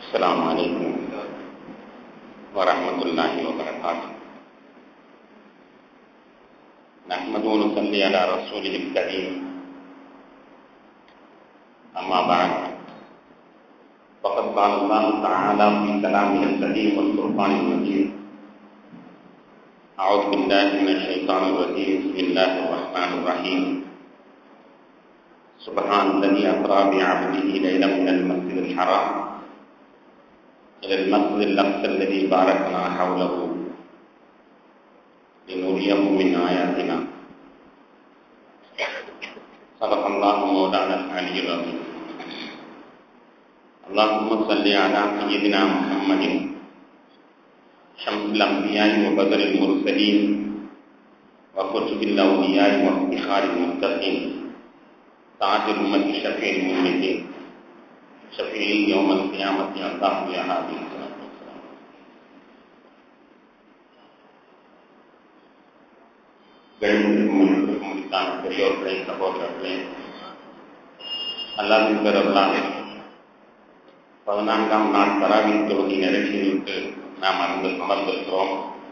السلام عليكم ورحمة الله وبركاته نحمد ونصلي على رسوله الكريم أما بعد فقد قال الله تعالى في كلامه السليم والفرقان المجيد أعوذ بالله من الشيطان الرجيم بسم الله الرحمن الرحيم سبحان الذي أسرى بعبده ليلا من المسجد الحرام إلى المسجد الأقصى الذي باركنا حوله لنريه من آياتنا صدق الله مولانا العلي العظيم اللهم صل على سيدنا محمد شمس الأنبياء وبدر المرسلين وكتب الأولياء وافتخار المتقين تاج الأمة شفيع المؤمنين شفيع يوم القيامة الله يا هادي الصلاة والسلام கழிவுக்கும் மனிதருக்கும் முடித்தான பெரியோர்களே சகோதரர்களே அல்லாவின் பெறவர்களாக பதினான்காம் நாள் தராவின் தொகுதி நிறைவேறிவிட்டு நாம் அங்கு அமர்ந்திருக்கிறோம்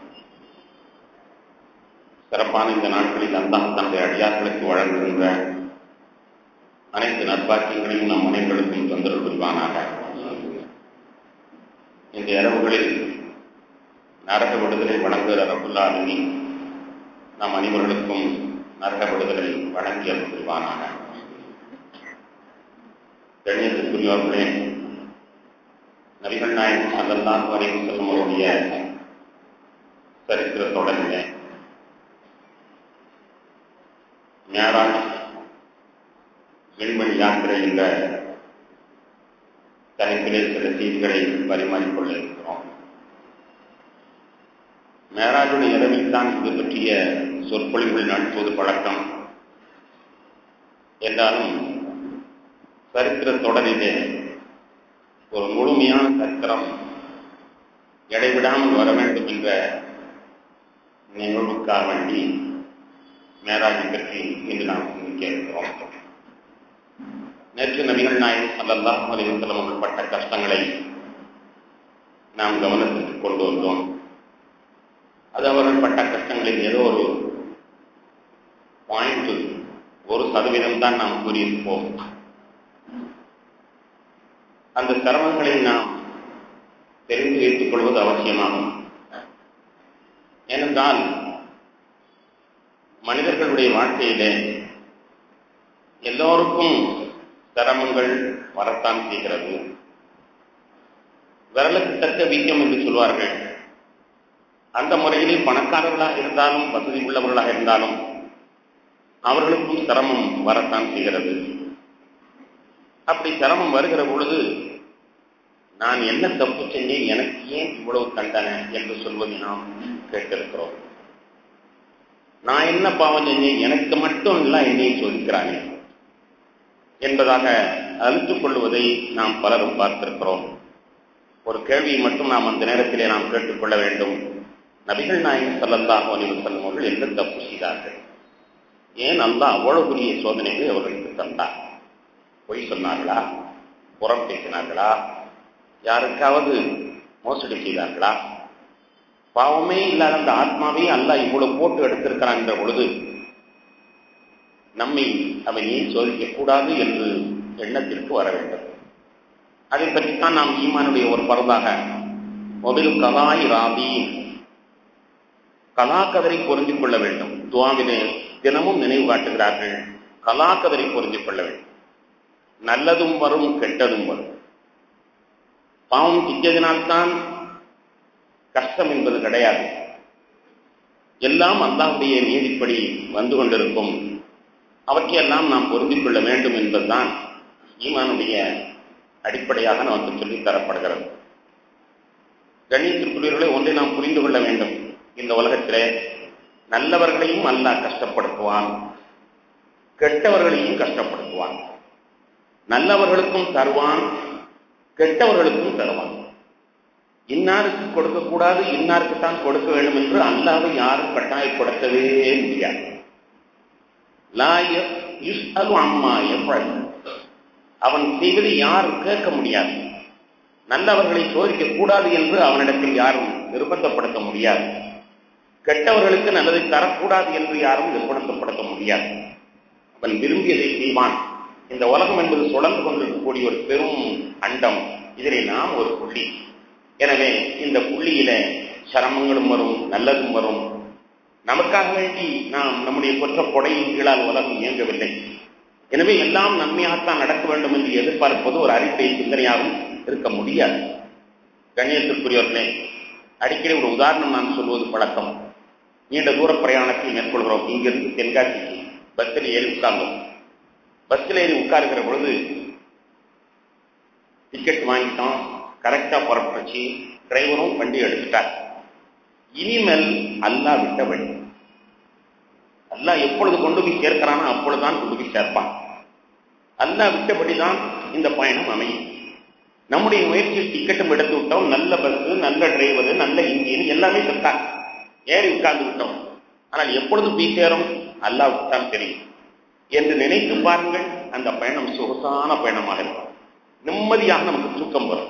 சிறப்பான இந்த நாட்களில் அல்லாஹ் தன்னுடைய அடியார்களுக்கு வழங்குகின்ற அனைத்து நற்பாக்கியங்களையும் நம் அனைவர்களுக்கும் தொந்தரவு புரிவானாக இந்த இரவுகளில் நரக விடுதலை வழங்குகிற ரபுல்லாலுமி நம் அனைவர்களுக்கும் நரக விடுதலை வழங்கி அருள் புரிவானாக கண்ணியத்துக்குரியவர்களே நபிகள் நாயகம் சல்லல்லாஹு அலைஹி வஸல்லம் அவருடைய சரித்திர தொடரிலே மேராஜ் விண்வெளி யாத்திரை என்ற தலைப்பிலே சில செய்திகளை பரிமாறிக்கொள்ள இருக்கிறோம் மேராஜுடைய இரவில் தான் இது பற்றிய சொற்பொழிவுகள் நடத்துவது பழக்கம் என்றாலும் சரித்திர தொடரிலே ஒரு முழுமையான சரித்திரம் இடைவிடாமல் வர வேண்டும் என்ற நிகழ்வுக்காக வேண்டி மேராஜை பற்றி இன்று நாம் சிந்திக்க இருக்கிறோம் நேற்று நபிகள் நாயகம் சல்லல்லாஹ் அலிவசலம் அவர்கள் பட்ட கஷ்டங்களை நாம் கவனத்திற்கு கொண்டு வந்தோம் அது அவர்கள் பட்ட கஷ்டங்களில் ஏதோ ஒரு பாயிண்ட் ஒரு சதவீதம் தான் நாம் கூறியிருப்போம் அந்த சிரமங்களை நாம் தெரிந்து வைத்துக் கொள்வது அவசியமாகும் ஏனென்றால் மனிதர்களுடைய வாழ்க்கையிலே எல்லோருக்கும் சிரமங்கள் வரத்தான் செய்கிறது விரலுக்கு தக்க வீக்கம் என்று சொல்வார்கள் அந்த முறையிலே பணக்காரர்களாக இருந்தாலும் வசதி உள்ளவர்களாக இருந்தாலும் அவர்களுக்கும் சிரமம் வரத்தான் செய்கிறது அப்படி சிரமம் வருகிற பொழுது நான் என்ன தப்பு செஞ்சேன் எனக்கு ஏன் இவ்வளவு தண்டனை என்று சொல்வதை நாம் கேட்டிருக்கிறோம் நான் என்ன பாவம் செஞ்சேன் எனக்கு மட்டும் இல்லை என்னை சோதிக்கிறாங்க என்பதாக அழுத்துக் கொள்வதை நாம் பலரும் பார்த்திருக்கிறோம் ஒரு கேள்வியை மட்டும் நாம் அந்த நேரத்திலே நாம் கேட்டுக்கொள்ள வேண்டும் நபிகள் நாயகம் சல்லல்லாஹ் அலிவசல்லம் அவர்கள் எந்த தப்பு செய்தார்கள் ஏன் அல்லா அவ்வளவு பெரிய சோதனைகளை அவர்களுக்கு தந்தார் பொய் சொன்னார்களா புறம் பேசினார்களா யாருக்காவது மோசடி செய்தார்களா பாவமே இல்லாத அந்த ஆத்மாவே அல்ல இவ்வளவு போட்டு எடுத்திருக்கிறான் என்ற பொழுது நம்மை அவன் ஏன் சோதிக்க கூடாது என்று எண்ணத்திற்கு வர வேண்டும் அதை பற்றித்தான் நாம் ஈமானுடைய ஒரு பருதாக மொபில் கலாய் ராபி கலாக்கதரை பொருந்தி கொள்ள வேண்டும் துவாவிலே தினமும் நினைவு காட்டுகிறார்கள் கலாக்கதரை பொருந்தி கொள்ள வேண்டும் நல்லதும் வரும் கெட்டதும் வரும் பாவம் செஞ்சதினால்தான் கஷ்டம் என்பது கிடையாது எல்லாம் அல்லாவுடைய நீதிப்படி வந்து கொண்டிருக்கும் அவற்றையெல்லாம் நாம் பொருந்திக் கொள்ள வேண்டும் என்பதுதான் ஈமானுடைய அடிப்படையாக நமக்கு சொல்லித் தரப்படுகிறது கண்ணியத்திற்குரியவர்களை ஒன்றை நாம் புரிந்து கொள்ள வேண்டும் இந்த உலகத்திலே நல்லவர்களையும் அல்லாஹ் கஷ்டப்படுத்துவான் கெட்டவர்களையும் கஷ்டப்படுத்துவான் நல்லவர்களுக்கும் தருவான் கெட்டவர்களுக்கும் தருவான் இன்னாருக்கு கொடுக்கக்கூடாது இன்னாருக்கு தான் கொடுக்க வேண்டும் என்று அல்லாவை யாரும் கட்டாயப்படுத்தவே முடியாது அம்மா அவன் செய்வதை யாரும் கேட்க முடியாது நல்லவர்களை சோதிக்க கூடாது என்று அவனிடத்தில் யாரும் நிர்பந்தப்படுத்த முடியாது கெட்டவர்களுக்கு நல்லதை தரக்கூடாது என்று யாரும் நிர்பந்தப்படுத்த முடியாது அவன் விரும்பியதை செய்வான் இந்த உலகம் என்பது சுழந்து கொண்டிருக்கக்கூடிய ஒரு பெரும் அண்டம் இதிலே நாம் ஒரு புள்ளி எனவே இந்த புள்ளியில சிரமங்களும் வரும் நல்லதும் வரும் நமக்காக வேண்டி நாம் நம்முடைய கொற்ற கொடையின் கீழால் உலகம் இயங்கவில்லை எனவே எல்லாம் நன்மையாகத்தான் நடக்க வேண்டும் என்று எதிர்பார்ப்பது ஒரு அடிப்படை சிந்தனையாகவும் இருக்க முடியாது கண்ணியத்திற்குரியவர்களே அடிக்கடி ஒரு உதாரணம் நான் சொல்வது பழக்கம் நீண்ட தூர பிரயாணத்தை மேற்கொள்கிறோம் இங்கிருந்து தென்காசிக்கு பஸ்ஸில் ஏறி உட்கார்ந்தோம் பஸ்ஸில் ஏறி உட்காருகிற பொழுது டிக்கெட் வாங்கிட்டோம் கரெக்டா புறப்பட்டுச்சு டிரைவரும் வண்டி எடுத்துட்டார் இனிமேல் அல்லா விட்ட வழி அல்லா எப்பொழுது கொண்டு போய் சேர்க்கிறானோ அப்பொழுதுதான் கொண்டு போய் சேர்ப்பான் அல்லா விட்டபடிதான் இந்த பயணம் அமையும் நம்முடைய முயற்சியில் டிக்கெட்டும் எடுத்து விட்டோம் நல்ல பஸ் நல்ல டிரைவர் நல்ல இன்ஜின் எல்லாமே செத்தாங்க ஏறி உட்கார்ந்து விட்டோம் ஆனால் எப்பொழுது போய் சேரும் அல்லாவுக்கு தான் தெரியும் என்று நினைத்து பாருங்கள் அந்த பயணம் சொகுசான பயணமாக இருக்கும் நிம்மதியாக நமக்கு தூக்கம் வரும்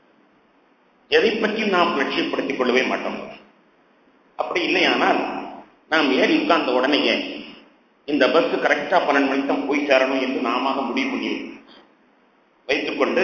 எதை பற்றியும் நாம் லட்சியப்படுத்திக் கொள்ளவே மாட்டோம் அப்படி இல்லையானால் நாம் ஏறி உட்கார்ந்த உடனேயே இந்த பஸ் கரெக்டா பன்னெண்டு மணிக்கு தான் போய் சேரணும் என்று நாம முடிவு பண்ணி வைத்துக்கொண்டு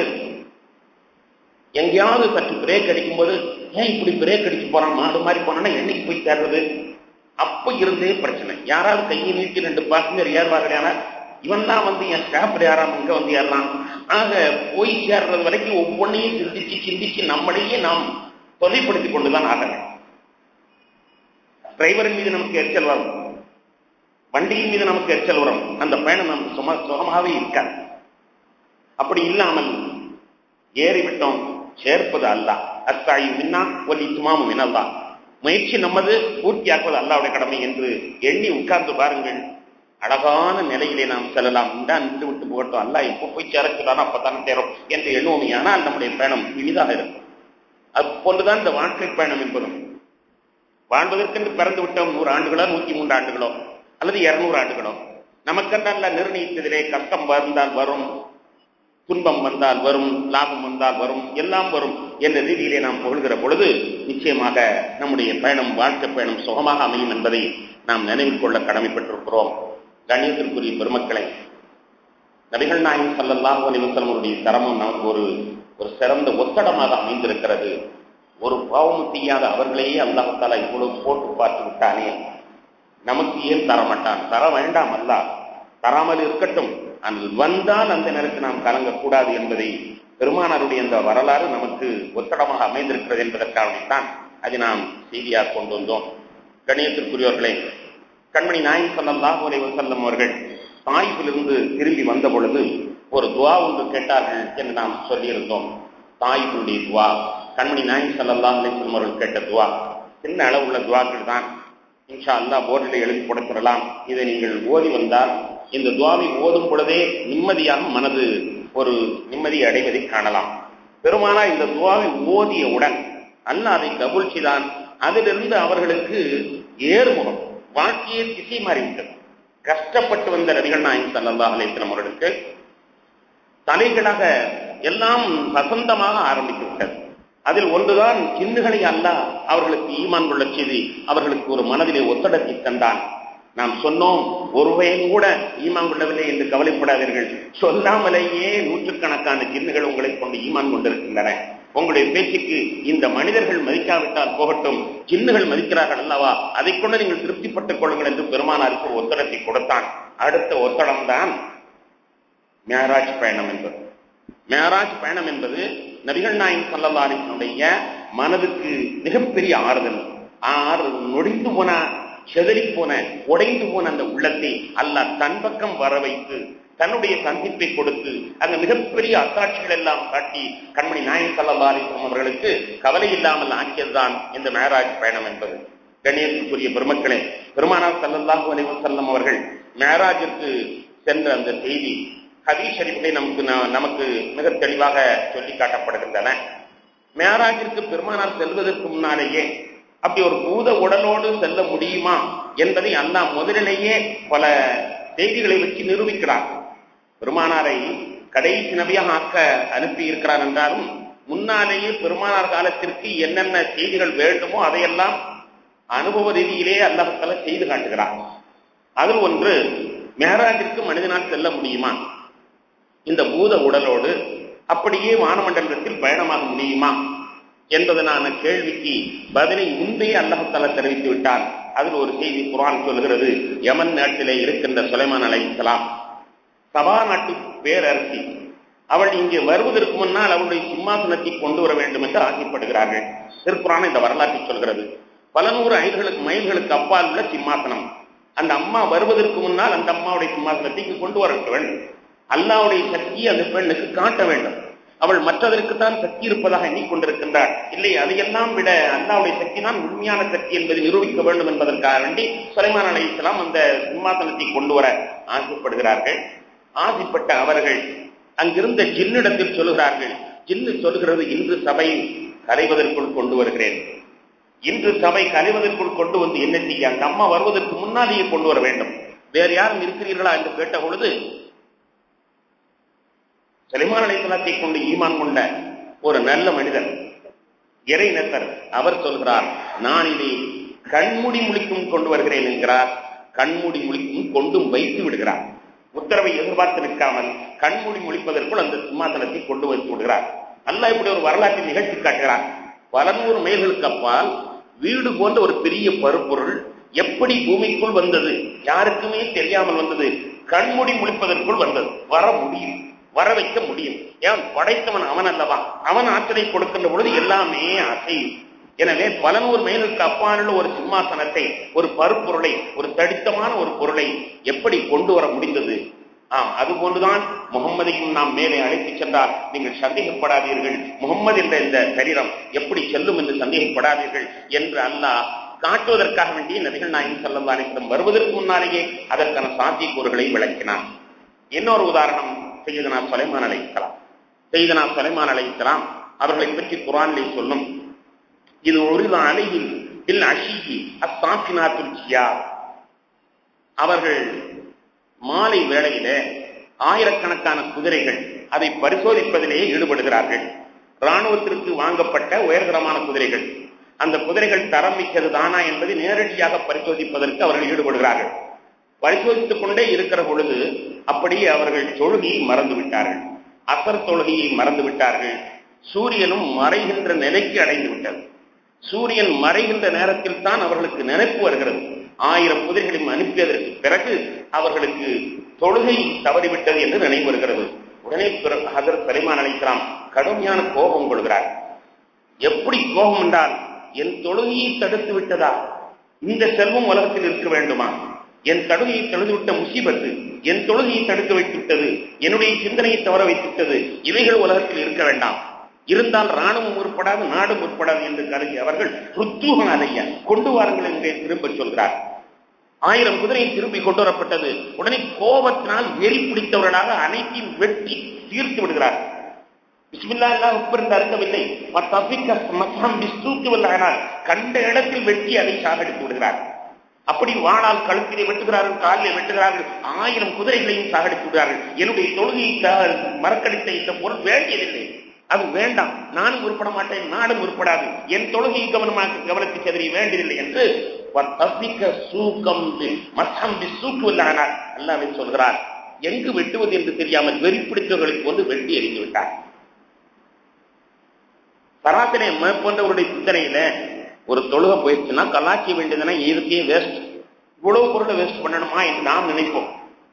எங்கேயாவது சற்று பிரேக் அடிக்கும்போது ஏன் இப்படி பிரேக் அடிச்சு போறான் மாடு மாதிரி போனா என்னைக்கு போய் சேர்றது அப்ப இருந்தே பிரச்சனை யாராவது கையை நீட்டி ரெண்டு பாசஞ்சர் ஏறுவார்கள் இவன் தான் வந்து என் ஸ்டாஃப் யாராம இங்க வந்து ஏறலாம் ஆக போய் சேர்றது வரைக்கும் ஒவ்வொன்றையும் சிந்திச்சு சிந்திச்சு நம்மளையே நாம் தொல்லைப்படுத்திக் கொண்டுதான் ஆக டிரைவரின் மீது நமக்கு எரிச்சல் வரும் வண்டியின் மீது நமக்கு எரிச்சல் வரும் அந்த பயணம் நமக்கு சும சுகமாகவே இருக்காது அப்படி இல்லாமல் ஏறிவிட்டோம் சேர்ப்பது அல்ல அத்தாயு மின்னா ஒலி துமாமு மினல்லா முயற்சி நமது பூர்த்தியாக்குவது அல்லாவுடைய கடமை என்று எண்ணி உட்கார்ந்து பாருங்கள் அழகான நிலையிலே நாம் செல்லலாம் இந்தா நின்று விட்டு போகட்டும் அல்ல எப்போ போய் சேரக்கூடாது அப்பத்தானே சேரும் என்று எண்ணுவோமே ஆனால் நம்முடைய பயணம் இனிதாக இருக்கும் அது போன்றுதான் இந்த வாழ்க்கை பயணம் என்பதும் வாழ்வதற்கென்று பிறந்து விட்டோம் நூறு ஆண்டுகளோ நூத்தி மூன்று ஆண்டுகளோ அல்லது இருநூறு ஆண்டுகளோ நமக்கென்றல்ல நிர்ணயித்ததிலே கஷ்டம் வந்தால் வரும் துன்பம் வந்தால் வரும் லாபம் வந்தால் வரும் எல்லாம் வரும் என்ற ரீதியிலே நாம் புகழ்கிற பொழுது நிச்சயமாக நம்முடைய பயணம் வாழ்க்கை பயணம் சுகமாக அமையும் என்பதை நாம் நினைவில் கொள்ள கடமைப்பட்டிருக்கிறோம் கண்ணியத்திற்குரிய பெருமக்களை நபிகள் நாயகம் சல்லல்லாஹு அலிவசலமுடைய தரமும் நமக்கு ஒரு ஒரு சிறந்த ஒத்தடமாக அமைந்திருக்கிறது ஒரு பாவமும் செய்யாத அவர்களையே அல்லாஹாலா இவ்வளவு போட்டு பார்த்து விட்டானே நமக்கு ஏன் தரமாட்டான் தர வேண்டாம் அல்ல தராமல் இருக்கட்டும் அது வந்தால் அந்த நேரத்தில் நாம் கலங்கக்கூடாது என்பதை பெருமானாருடைய அந்த வரலாறு நமக்கு ஒத்தடமாக அமைந்திருக்கிறது என்பதற்காகத்தான் அதை நாம் செய்தியாக கொண்டு வந்தோம் கணியத்திற்குரியவர்களே கண்மணி நாயன் சல்லாஹூ அலை வசல்லம் அவர்கள் தாய்ப்பிலிருந்து திரும்பி வந்த பொழுது ஒரு துவா ஒன்று கேட்டார்கள் என்று நாம் சொல்லியிருந்தோம் தாய்ப்பினுடைய துவா கண்மணி நாயன் சல்லல்லாஹ் அலிஸ்லம் அவர்கள் கேட்ட துவா சின்ன அளவுள்ள துவாக்கள் தான் இன்ஷா அல்லா போர்டில் எழுதி கொடுத்துடலாம் இதை நீங்கள் ஓதி வந்தால் இந்த துவாவை ஓதும் பொழுதே நிம்மதியாக மனது ஒரு நிம்மதி அடைவதை காணலாம் பெருமானா இந்த துவாவை ஓதியவுடன் அல்ல அதை கபுல் செய்தான் அதிலிருந்து அவர்களுக்கு ஏறுமுகம் வாழ்க்கையே திசை மாறிவிட்டது கஷ்டப்பட்டு வந்த ரவிகள் நாயன் சல்லா அலிஸ்லாம் அவர்களுக்கு தலைகளாக எல்லாம் வசந்தமாக ஆரம்பித்து விட்டது அதில் ஒன்றுதான் சின்னுகளை அல்ல அவர்களுக்கு ஈமான் கொள்ள செய்து அவர்களுக்கு ஒரு மனதிலே ஒத்தடத்தை தந்தான் நாம் சொன்னோம் ஒருவையும் கூட ஈமான் கொள்ளவில்லை என்று கவலைப்படாதீர்கள் சொல்லாமலேயே நூற்றுக்கணக்கான சின்னுகள் உங்களை கொண்டு ஈமான் கொண்டிருக்கின்றன உங்களுடைய பேச்சுக்கு இந்த மனிதர்கள் மதிக்காவிட்டால் போகட்டும் சின்னுகள் மதிக்கிறார்கள் அல்லவா அதை கொண்டு நீங்கள் திருப்திப்பட்டுக் கொள்ளுங்கள் என்று பெருமானாருக்கு ஒரு ஒத்தடத்தை கொடுத்தான் அடுத்த ஒத்தடம் தான் மேராஜ் பயணம் என்பது மேராஜ் பயணம் என்பது நபிகள் நாயன் சல்லல்லாரினுடைய மனதுக்கு மிகப்பெரிய ஆறுதல் ஆறு நொடிந்து போன செதறி போன உடைந்து போன அந்த உள்ளத்தை அல்லாஹ் தன் பக்கம் வர வைத்து தன்னுடைய சந்திப்பை கொடுத்து அந்த மிகப்பெரிய அத்தாட்சிகள் எல்லாம் காட்டி கண்மணி நாயன் சல்லல்லாரிசம் அவர்களுக்கு கவலை இல்லாமல் ஆக்கியதுதான் இந்த மேராஜ் பயணம் என்பது கணேசத்துக்குரிய பெருமக்களே பெருமானார் சல்லல்லாஹு அலைவசல்லம் அவர்கள் மேராஜிற்கு சென்ற அந்த செய்தி ஹதீஸ் ஷரீஃபை நமக்கு நமக்கு மிக தெளிவாக சொல்லி காட்டப்படுகின்றன மேராஜிற்கு பெருமானார் செல்வதற்கு முன்னாலேயே அப்படி ஒரு பூத உடலோடு செல்ல முடியுமா என்பதை அல்லாஹ் முதலிலேயே பல செய்திகளை வச்சு நிரூபிக்கிறார் பெருமானாரை கடைசி நபியாக ஆக்க அனுப்பி இருக்கிறார் என்றாலும் முன்னாலேயே பெருமானார் காலத்திற்கு என்னென்ன செய்திகள் வேண்டுமோ அதையெல்லாம் அனுபவ ரீதியிலே அல்லாஹால செய்து காட்டுகிறார் அதில் ஒன்று மேராஜிற்கு மனிதனால் செல்ல முடியுமா இந்த பூத உடலோடு அப்படியே வானமண்டலத்தில் பயணமாக முடியுமா என்பதனான கேள்விக்கு பதிலை முந்தைய அல்லாஹால தெரிவித்து விட்டார் அதில் ஒரு செய்தி குரான் சொல்கிறது யமன் நாட்டிலே இருக்கின்ற சுலைமான் அலைக்கலாம் சபா நாட்டு பேரரசி அவள் இங்கே வருவதற்கு முன்னால் அவளுடைய சிம்மாசனத்தை கொண்டு வர வேண்டும் என்று ஆசைப்படுகிறார்கள் திருக்குறான் இந்த வரலாற்றை சொல்கிறது பல நூறு ஐல்களுக்கு மைல்களுக்கு அப்பால் உள்ள சிம்மாசனம் அந்த அம்மா வருவதற்கு முன்னால் அந்த அம்மாவுடைய சிம்மாசனத்தை இங்கு கொண்டு வர வேண்டும் அல்லாவுடைய சக்தியை அந்த பெண்ணுக்கு காட்ட வேண்டும் அவள் மற்றதற்குத்தான் சக்தி இருப்பதாக எண்ணிக்கொண்டிருக்கின்றாள் இல்லை அதையெல்லாம் விட அல்லாவுடைய சக்தி தான் உண்மையான சக்தி என்பதை நிரூபிக்க வேண்டும் என்பதற்காக வேண்டி சுலைமான் அலை இஸ்லாம் அந்த சிம்மாசனத்தை கொண்டு வர ஆசைப்படுகிறார்கள் ஆசைப்பட்ட அவர்கள் அங்கிருந்த ஜின்னிடத்தில் சொல்லுகிறார்கள் ஜின்னு சொல்லுகிறது இன்று சபை கலைவதற்குள் கொண்டு வருகிறேன் இன்று சபை கலைவதற்குள் கொண்டு வந்து என்ன செய்ய அந்த அம்மா வருவதற்கு முன்னாலேயே கொண்டு வர வேண்டும் வேறு யாரும் இருக்கிறீர்களா என்று கேட்ட பொழுது செலிமான் அலைத்தலத்தை கொண்டு ஈமான் கொண்ட ஒரு நல்ல மனிதர் இறைநத்தர் அவர் சொல்கிறார் நான் இதை கண்மூடி முழிக்கும் கொண்டு வருகிறேன் என்கிறார் கண்மூடி முழிக்கும் கொண்டும் வைத்து விடுகிறார் உத்தரவை எதிர்பார்த்து நிற்காமல் கண்மூடி முழிப்பதற்குள் அந்த சிம்மாசனத்தை கொண்டு வைத்து விடுகிறார் அல்ல இப்படி ஒரு வரலாற்றை நிகழ்த்தி காட்டுகிறார் பல நூறு மைல்களுக்கு அப்பால் வீடு போன்ற ஒரு பெரிய பருப்பொருள் எப்படி பூமிக்குள் வந்தது யாருக்குமே தெரியாமல் வந்தது கண்மூடி முழிப்பதற்குள் வந்தது வர முடியும் வர வைக்க முடியும் ஏன் படைத்தவன் அவன் அல்லவா அவன் ஆற்றலை கொடுக்கின்ற பொழுது எல்லாமே அசையும் எனவே பல நூறு மைலுக்கு அப்பாலுள்ள ஒரு சிம்மாசனத்தை ஒரு பருப்பொருளை ஒரு தடித்தமான ஒரு பொருளை எப்படி கொண்டு வர முடிந்தது ஆம் அது போன்றுதான் முகம்மதையும் நாம் மேலே அழைத்துச் சென்றால் நீங்கள் சந்தேகப்படாதீர்கள் முகம்மது என்ற இந்த சரீரம் எப்படி செல்லும் என்று சந்தேகப்படாதீர்கள் என்று அல்லாஹ் காட்டுவதற்காக வேண்டிய நபிகள் நாயகம் செல்லம் அனைத்திடம் வருவதற்கு முன்னாலேயே அதற்கான சாத்தியக்கூறுகளை விளக்கினார் இன்னொரு உதாரணம் செய்தனா சொலைமான் அழைக்கலாம் செய்தனா சொலைமான் அழைக்கலாம் அவர்களை பற்றி குரானிலே சொல்லும் இது ஒரு அலையில் பில் அஷிகி அசாக்கினாத்துல் ஜியா அவர்கள் மாலை வேளையில ஆயிரக்கணக்கான குதிரைகள் அதை பரிசோதிப்பதிலேயே ஈடுபடுகிறார்கள் ராணுவத்திற்கு வாங்கப்பட்ட உயர்தரமான குதிரைகள் அந்த குதிரைகள் தரம் மிக்கது தானா என்பதை நேரடியாக பரிசோதிப்பதற்கு அவர்கள் ஈடுபடுகிறார்கள் பரிசோதித்துக் கொண்டே இருக்கிற பொழுது அப்படியே அவர்கள் தொழுகையை மறந்து விட்டார்கள் அசர் தொழுகையை மறந்து விட்டார்கள் சூரியனும் மறைகின்ற நிலைக்கு அடைந்து விட்டது சூரியன் மறைகின்ற நேரத்தில் தான் அவர்களுக்கு நினைப்பு வருகிறது ஆயிரம் குதிரைகளையும் அனுப்பியதற்கு பிறகு அவர்களுக்கு தொழுகை தவறிவிட்டது என்று நினைவு வருகிறது உடனே ஹசரத் சலிமான் அழைக்கலாம் கடுமையான கோபம் கொள்கிறார் எப்படி கோபம் என்றால் என் தொழுகையை தடுத்து விட்டதா இந்த செல்வம் உலகத்தில் இருக்க வேண்டுமா என் தொழுகையை தடுத்துவிட்ட முசீபத்து என் தொழுகையை தடுக்க வைத்துவிட்டது என்னுடைய சிந்தனையை தவற வைத்துவிட்டது இவைகள் உலகத்தில் இருக்க வேண்டாம் இருந்தால் ராணுவம் உட்படாது நாடும் உட்படாது என்று கருதி அவர்கள் ருத்தூகம் அலைய கொண்டு வாருங்கள் என்றே திரும்ப சொல்கிறார் ஆயிரம் குதிரை திரும்பி கொண்டு வரப்பட்டது உடனே கோபத்தினால் வெறி பிடித்தவர்களாக அனைத்தையும் வெட்டி தீர்த்து விடுகிறார் பிஸ்மில்லா எல்லாம் உப்பிருந்து அறுக்கவில்லை ஆனால் கண்ட இடத்தில் வெட்டி அதை சாகடித்து விடுகிறார் அப்படி வாழால் கழுத்திலே வெட்டுகிறார்கள் காலிலே வெட்டுகிறார்கள் ஆயிரம் குதிரைகளையும் சாகடித்து விடுகிறார்கள் என்னுடைய தொழுகையை மறக்கடித்த இந்த பொருள் வேண்டியதில்லை அது வேண்டாம் நானும் உருப்பட மாட்டேன் நாடும் உருப்படாது என் தொழுகையை கவனமாக கவனத்தை செதறி வேண்டியதில்லை என்று சூக்குவல்லானார் அல்லாவே சொல்கிறார் எங்கு வெட்டுவது என்று தெரியாமல் வெறிப்பிடித்தவர்களுக்கு வந்து வெட்டி எறிந்து விட்டார் சராசரி போன்றவருடைய சிந்தனையில ஒரு தொழுகை போயிடுச்சுன்னா கலாச்சி வேண்டியதுன்னா இதுக்கே வேஸ்ட் இவ்வளவு பொருளை வேஸ்ட் பண்ணணுமா என்று நாம் நினைப்போம்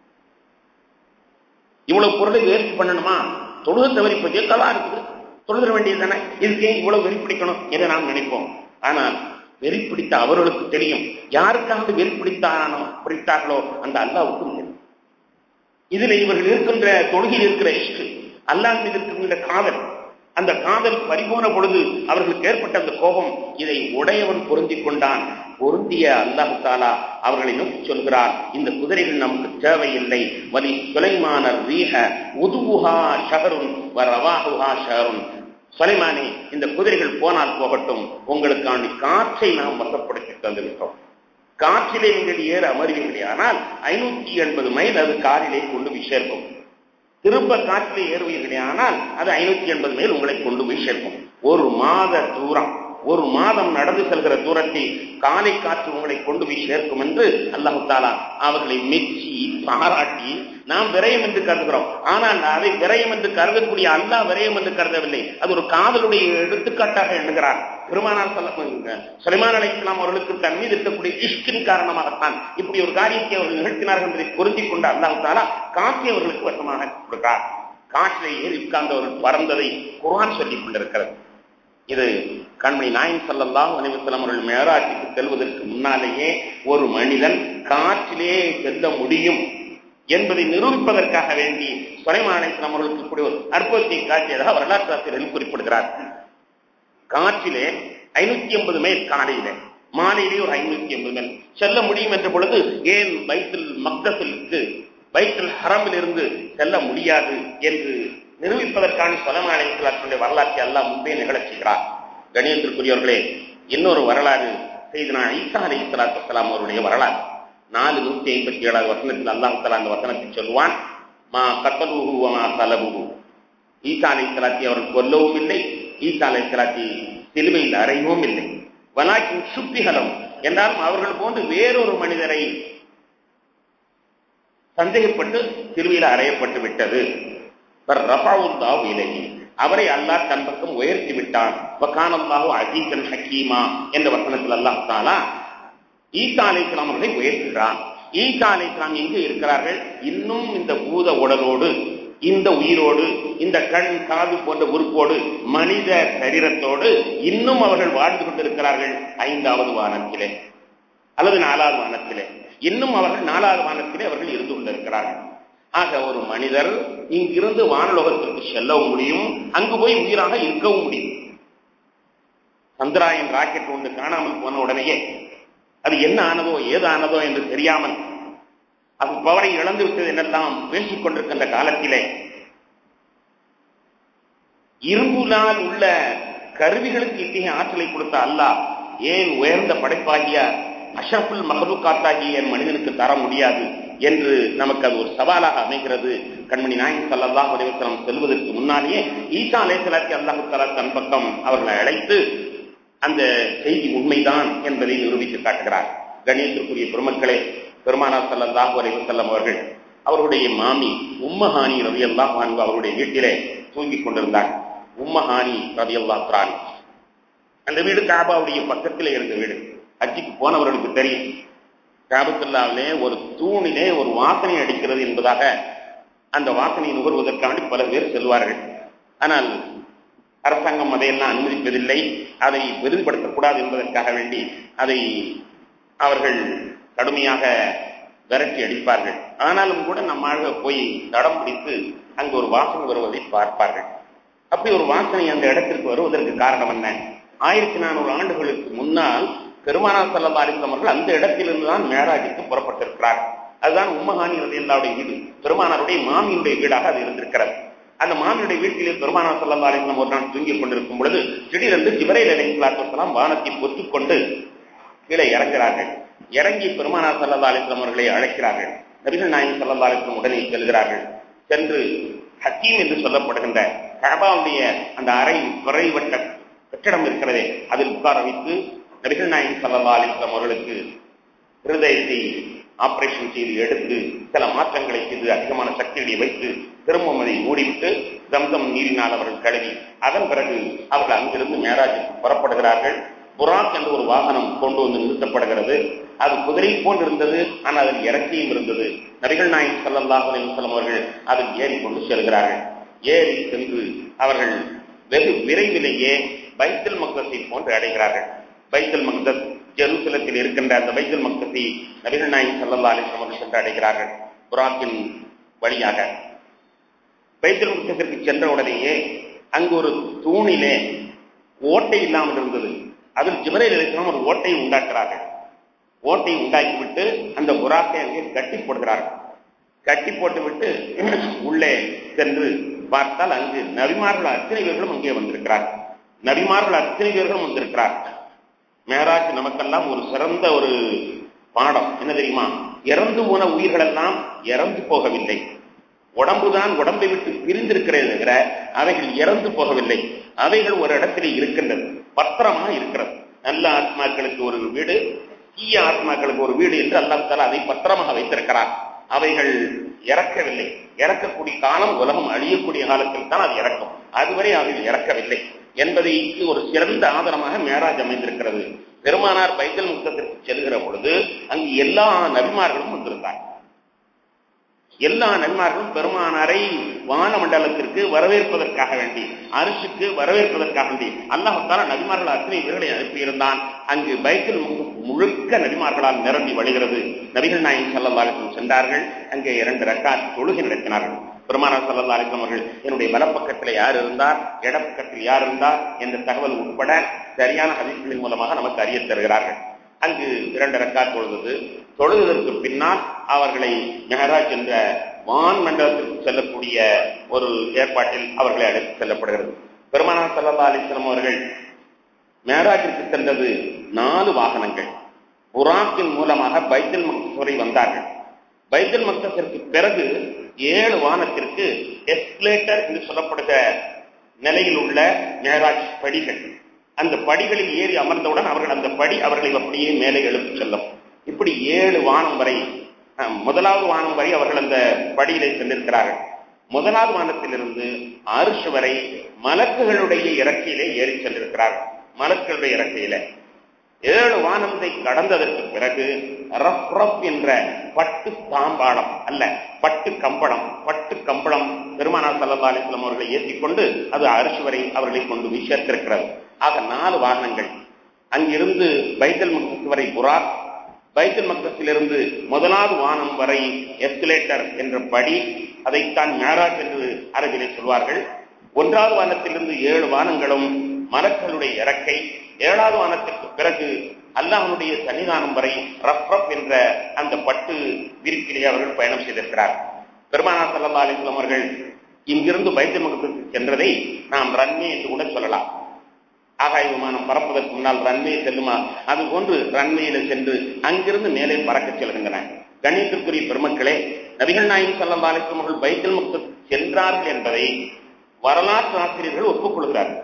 இவ்வளவு பொருளை வேஸ்ட் பண்ணணுமா தொழுகை தவறி பற்றிய கலா இருக்குது தொழுத வேண்டியது தானே இதுக்கே இவ்வளவு வெறிப்பிடிக்கணும் என்று நாம் நினைப்போம் ஆனால் வெறிப்பிடித்த அவர்களுக்கு தெரியும் யாருக்காவது வெறிப்பிடித்தானோ பிடித்தார்களோ அந்த அல்லாவுக்கும் தெரியும் இதுல இவர்கள் இருக்கின்ற தொழுகையில் இருக்கிற இஷ்டு அல்லாஹ் மீது இருக்கின்ற காதல் அந்த காதல் பறிபோன பொழுது அவர்களுக்கு ஏற்பட்ட அந்த கோபம் இதை உடையவன் பொருந்தி கொண்டான் பொருந்திய அல்லாஹு தாலா அவர்களை நோக்கி சொல்கிறார் இந்த குதிரைகள் நமக்கு தேவையில்லை வலி சுலைமானர் ரீஹ உதுவுஹா ஷஹருன் வரவாஹுஹா ஷஹருன் சுலைமானே இந்த குதிரைகள் போனால் போகட்டும் உங்களுக்காண்டி காற்றை நாம் வசப்படுத்தி தந்துவிட்டோம் காற்றிலே நீங்கள் ஏற அமர்வீர்களே ஆனால் ஐநூத்தி எண்பது மைல் அது காரிலே கொண்டு போய் சேர்க்கும் திரும்ப காற்றிலே ஏறுவீர்களே ஆனால் அது ஐநூத்தி எண்பது மைல் உங்களை கொண்டு போய் சேர்க்கும் ஒரு மாத தூரம் ஒரு மாதம் நடந்து செல்கிற தூரத்தை காலை காற்று உங்களை கொண்டு போய் சேர்க்கும் என்று அல்லாஹு தாலா அவர்களை மெச்சி பாராட்டி நாம் விரயம் என்று கருதுகிறோம் ஆனால் அதை விரயம் என்று கருதக்கூடிய அல்லாஹ் விரயம் என்று கருதவில்லை அது ஒரு காதலுடைய எடுத்துக்காட்டாக எண்ணுகிறார் பெருமானார் சொல்ல சுலைமான் அலி இஸ்லாம் அவர்களுக்கு தன் மீது இருக்கக்கூடிய இஷ்கின் காரணமாகத்தான் இப்படி ஒரு காரியத்தை அவர்கள் நிகழ்த்தினார்கள் என்பதை பொருந்திக் கொண்ட அல்லாஹு தாலா காற்றை அவர்களுக்கு வசமாக கொடுக்கிறார் காற்றிலே ஏறி உட்கார்ந்தவர்கள் பறந்ததை குரான் சொல்லிக் கொண்டிருக்கிறது இது கண்மணி நாயன் சல்லல்லாஹ் அலிவசலம் அவர்கள் மேராட்சிக்கு செல்வதற்கு முன்னாலேயே ஒரு மனிதன் காற்றிலே செல்ல முடியும் என்பதை நிரூபிப்பதற்காக வேண்டி சுலைமான் அலிஸ்லாம் அவர்களுக்கு கூடிய ஒரு அற்புதத்தை காட்டியதாக வரலாற்று ஆசிரியர்கள் குறிப்பிடுகிறார் காற்றிலே ஐநூத்தி ஐம்பது மைல் காலையில மாலையிலே ஒரு ஐநூத்தி ஐம்பது மைல் செல்ல முடியும் என்ற பொழுது ஏன் பைத்தில் மக்கத்திற்கு பைத்தில் ஹரமில் இருந்து செல்ல முடியாது என்று நிரூபிப்பதற்கான சொலமான இஸ்லாத்தினுடைய வரலாற்றை எல்லாம் முன்பே நிகழச் செய்கிறார் கணியத்திற்குரியவர்களே இன்னொரு வரலாறு செய்தனா ஈசா அலி இஸ்லாத்து வலாம் அவருடைய வரலாறு நாலு நூத்தி ஐம்பத்தி ஏழாவது வசனத்தில் அல்லாஹ் தலா அந்த வசனத்தை சொல்லுவான் மா கத்தலுகு மா தலபுகு ஈசா அலி இஸ்லாத்தி அவர் கொல்லவும் இல்லை ஈசா அலி இஸ்லாத்தி சிலுவையில் அறையவும் இல்லை வலாக்கின் சுப்பிகலம் என்றாலும் அவர்கள் போன்று வேறொரு மனிதரை சந்தேகப்பட்டு சிலுவையில் அறையப்பட்டு விட்டது அவரை அல்லாஹ் தன் பக்கம் உயர்த்தி விட்டான் வக்கானல்லாஹு அஜீசன் ஹக்கீமா என்ற வசனத்தில் அல்லாஹ் தாலா ஈசா அலை இஸ்லாம் அவர்களை உயர்த்துகிறான் ஈசா அலை இஸ்லாம் எங்கு இருக்கிறார்கள் இன்னும் இந்த பூத உடலோடு இந்த உயிரோடு இந்த கண் காது போன்ற உறுப்போடு மனித சரீரத்தோடு இன்னும் அவர்கள் வாழ்ந்து கொண்டிருக்கிறார்கள் ஐந்தாவது வானத்திலே அல்லது நாலாவது வானத்திலே இன்னும் அவர்கள் நாலாவது வானத்திலே அவர்கள் இருந்து கொண்டிருக்கிறார்கள் ஆக ஒரு மனிதர் இங்கிருந்து வானலோகத்திற்கு செல்லவும் முடியும் அங்கு போய் உயிராக இருக்கவும் முடியும் சந்திராயன் ராக்கெட் ஒன்று காணாமல் போன உடனேயே அது என்ன ஆனதோ ஏது ஆனதோ என்று தெரியாமல் அது பவரை இழந்து விட்டது என்னெல்லாம் பேசிக் கொண்டிருக்கின்ற காலத்திலே இரும்புலால் உள்ள கருவிகளுக்கு இத்தகைய ஆற்றலை கொடுத்த அல்லாஹ் ஏன் உயர்ந்த படைப்பாகிய அஷரஃபுல் மஹலூக்காத்தாகிய மனிதனுக்கு தர முடியாது என்று நமக்கு அது ஒரு சவாலாக அமைகிறது கண்மணி நாயன் சல்லாஹ் அலிவசலம் செல்வதற்கு முன்னாலேயே ஈசா அலேசலாத்தி அல்லாஹு தலா தன் பக்கம் அவர்களை அழைத்து அந்த செய்தி உண்மைதான் என்பதை நிரூபித்து காட்டுகிறார் கணியத்திற்குரிய பெருமக்களே பெருமானார் சல்லாஹு அலிவசல்லம் அவர்கள் அவருடைய மாமி உம்மஹானி ரவி அல்லாஹ் அவருடைய வீட்டிலே தூங்கிக் கொண்டிருந்தார் உம்மஹானி ரவி அல்லாஹ் குரான் அந்த வீடு காபாவுடைய பக்கத்திலே இருந்த வீடு அஜிக்கு போனவர்களுக்கு தெரியும் காபத்துல்லாவிலே ஒரு தூணிலே ஒரு வாசனை அடிக்கிறது என்பதாக அந்த வாசனை நுகர்வதற்காண்டி பல பேர் செல்வார்கள் ஆனால் அரசாங்கம் அதையெல்லாம் அனுமதிப்பதில்லை அதை பெரிதுபடுத்தக்கூடாது என்பதற்காக வேண்டி அதை அவர்கள் கடுமையாக விரட்டி அடிப்பார்கள் ஆனாலும் கூட நம்மாக போய் தடம் பிடித்து அங்கு ஒரு வாசனை வருவதை பார்ப்பார்கள் அப்படி ஒரு வாசனை அந்த இடத்திற்கு வருவதற்கு காரணம் என்ன ஆயிரத்தி நானூறு ஆண்டுகளுக்கு முன்னால் பெருமானார் சல்லா அலிஸ்லாம் அவர்கள் அந்த இடத்திலிருந்து தான் மேராஜுக்கு புறப்பட்டிருக்கிறார் அதுதான் உம்மஹானி ரதியல்லாவுடைய வீடு பெருமானாருடைய மாமியுடைய வீடாக அது இருந்திருக்கிறது அந்த மாமியுடைய வீட்டிலே பெருமானார் சல்லா அலிஸ்லாம் ஒரு நாள் தூங்கிக் கொண்டிருக்கும் பொழுது திடீரென்று ஜிபரைல் அலிஸ்லாத்துலாம் வானத்தை பொத்திக் கொண்டு கீழே இறங்குகிறார்கள் இறங்கி பெருமானார் சல்லா அலிஸ்லாம் அவர்களை அழைக்கிறார்கள் நபிகள் நாயகம் சல்லா அலிஸ்லாம் உடனே செல்கிறார்கள் சென்று ஹக்கீம் என்று சொல்லப்படுகின்ற கபாவுடைய அந்த அறை விரைவட்ட கட்டிடம் இருக்கிறதே அதில் உட்கார வைத்து நபிகள் நாயகம் சல்லா அலிஸ்லாம் அவர்களுக்கு ஹிருதயத்தை ஆபரேஷன் செய்து எடுத்து சில மாற்றங்களை செய்து அதிகமான சக்திகளை வைத்து திரும்பவும் அதை மூடிவிட்டு தம்தம் நீரினால் அவர்கள் கழுவி அதன் பிறகு அவர்கள் அங்கிருந்து மேராஜுக்கு புறப்படுகிறார்கள் புராக் என்ற ஒரு வாகனம் கொண்டு வந்து நிறுத்தப்படுகிறது அது குதிரை போன்று இருந்தது ஆனால் அதில் இறக்கியும் இருந்தது நபிகள் நாயகம் சல்லல்லாஹ் அலிவசலம் அவர்கள் அதில் ஏறி கொண்டு செல்கிறார்கள் ஏறி சென்று அவர்கள் வெகு விரைவிலேயே பைத்தல் மக்கத்தை போன்று அடைகிறார்கள் பைத்தல் மக்தஸ் ஜெருசலத்தில் இருக்கின்ற அந்த பைத்தல் மக்கத்தை நபிகள் நாயகம் சல்லல்லா அலிஸ்லாம் அவர்கள் சென்று அடைகிறார்கள் புராக்கின் வழியாக பைத்தல் மக்கத்திற்கு சென்ற உடனேயே அங்கு ஒரு தூணிலே ஓட்டை இல்லாமல் இருந்தது அதில் ஜிபரையில் அலிஸ்லாம் ஒரு ஓட்டை உண்டாக்குறார்கள் ஓட்டை உண்டாக்கிவிட்டு அந்த புறாக்கை அங்கே கட்டி போடுகிறார்கள் கட்டி போட்டுவிட்டு உள்ளே சென்று பார்த்தால் அங்கு நபிமார்கள் அத்தனை பேர்களும் அங்கே வந்திருக்கிறார்கள் நபிமார்கள் அத்தனை பேர்களும் வந்திருக்கிறார்கள் மேராஜ் நமக்கெல்லாம் ஒரு சிறந்த ஒரு பாடம் என்ன தெரியுமா இறந்து போன உயிர்கள் எல்லாம் இறந்து போகவில்லை உடம்புதான் உடம்பை விட்டு பிரிந்திருக்கிறதே தவிர அவைகள் இறந்து போகவில்லை அவைகள் ஒரு இடத்திலே இருக்கின்றது பத்திரமா இருக்கிறது நல்ல ஆத்மாக்களுக்கு ஒரு வீடு தீய ஆத்மாக்களுக்கு ஒரு வீடு என்று அல்லாஹ் அதை பத்திரமாக வைத்திருக்கிறார் அவைகள் இறக்கவில்லை இறக்கக்கூடிய காலம் உலகம் அழியக்கூடிய காலத்தில் தான் அது இறக்கும் அதுவரை அவைகள் இறக்கவில்லை என்பதைக்கு ஒரு சிறந்த ஆதாரமாக மேராஜ் அமைந்திருக்கிறது பெருமானார் பைத்தல் முக்தத்திற்கு செல்கிற பொழுது அங்கு எல்லா நபிமார்களும் வந்திருந்தார் எல்லா நபிமார்களும் பெருமானாரை வானமண்டலத்திற்கு வரவேற்பதற்காக வேண்டி அரிசுக்கு வரவேற்பதற்காக வேண்டி அல்லாஹால நபிமார்கள் அத்தனை பேர்களை அனுப்பியிருந்தான் அங்கு பைத்தில் முழுக்க நபிமார்களால் நிரம்பி வழிகிறது நபிகள் நாயகம் சல்லல்லாலிசம் சென்றார்கள் அங்கே இரண்டு ரக்காத் தொழுகை நடத்தினார்கள் பெருமானார் சல்லல்லா அலிஸ்லாம் அவர்கள் என்னுடைய வலப்பக்கத்தில் யார் இருந்தார் இடப்பக்கத்தில் யார் இருந்தார் என்ற தகவல் உட்பட சரியான ஹதீஸ்களின் மூலமாக நமக்கு அறிய தருகிறார்கள் அங்கு இரண்டு ரக்கா தொழுது தொழுவதற்கு பின்னால் அவர்களை மெஹராஜ் என்ற வான் மண்டலத்திற்கு செல்லக்கூடிய ஒரு ஏற்பாட்டில் அவர்களை அழைத்து செல்லப்படுகிறது பெருமானார் சல்லா அலிஸ்லாம் அவர்கள் மேராஜிற்கு சென்றது நாலு வாகனங்கள் புறாக்கின் மூலமாக பைத்தல் மக்தஸ் வரை வந்தார்கள் பைத்தல் மக்தஸிற்கு பிறகு ஏழு வானத்திற்கு எஸ்லேட்டர் என்று சொல்லப்படுகிற நிலையில் உள்ள மேராஜ் படிகள் அந்த படிகளில் ஏறி அமர்ந்தவுடன் அவர்கள் அந்த படி அவர்களை அப்படியே மேலே எழுத்து செல்லும் இப்படி ஏழு வானம் வரை முதலாவது வானம் வரை அவர்கள் அந்த படியிலே சென்றிருக்கிறார்கள் முதலாவது வானத்திலிருந்து அரிசு வரை மலக்குகளுடைய இறக்கையிலே ஏறி சென்றிருக்கிறார்கள் மலக்குகளுடைய இறக்கையில ஏழு வானத்தை கடந்ததற்கு பிறகு ரஃப் ரஃப் என்ற பட்டு தாம்பாளம் அல்ல பட்டு கம்பளம் பட்டு கம்பளம் பெருமானார் சல்லா அலிஸ்லாம் அவர்களை ஏற்றிக்கொண்டு அது அரிசி வரை அவர்களை கொண்டு போய் சேர்த்திருக்கிறது ஆக நாலு வாகனங்கள் அங்கிருந்து பைத்தல் மக்தஸ் வரை புறாக் பைத்தல் மக்தஸிலிருந்து முதலாவது வானம் வரை எஸ்கலேட்டர் என்ற படி அதைத்தான் மேராஜ் என்று அரபிலே சொல்வார்கள் ஒன்றாவது வானத்திலிருந்து ஏழு வானங்களும் மலக்களுடைய இறக்கை ஏழாவது வானத்திற்கு பிறகு அல்லாஹனுடைய சன்னிதானம் வரை ரஃப் ரஃப் என்ற அந்த பட்டு விரிப்பிலே அவர்கள் பயணம் செய்திருக்கிறார் பெருமானா சல்லா அலிஸ்லாம் அவர்கள் இங்கிருந்து பைத்தல் மகத்துக்கு சென்றதை நாம் ரன்மே என்று கூட சொல்லலாம் ஆகாய விமானம் பறப்பதற்கு முன்னால் ரன்வே செல்லுமா அது போன்று ரன்வேயில சென்று அங்கிருந்து மேலே பறக்க செல்கின்றன கணியத்திற்குரிய பெருமக்களே நபிகள் நாயகம் சல்லா அலிஸ்லாம் அவர்கள் பைத்தல் மக்தத்துக்கு சென்றார்கள் என்பதை வரலாற்று ஆசிரியர்கள் ஒப்புக்கொள்கிறார்கள்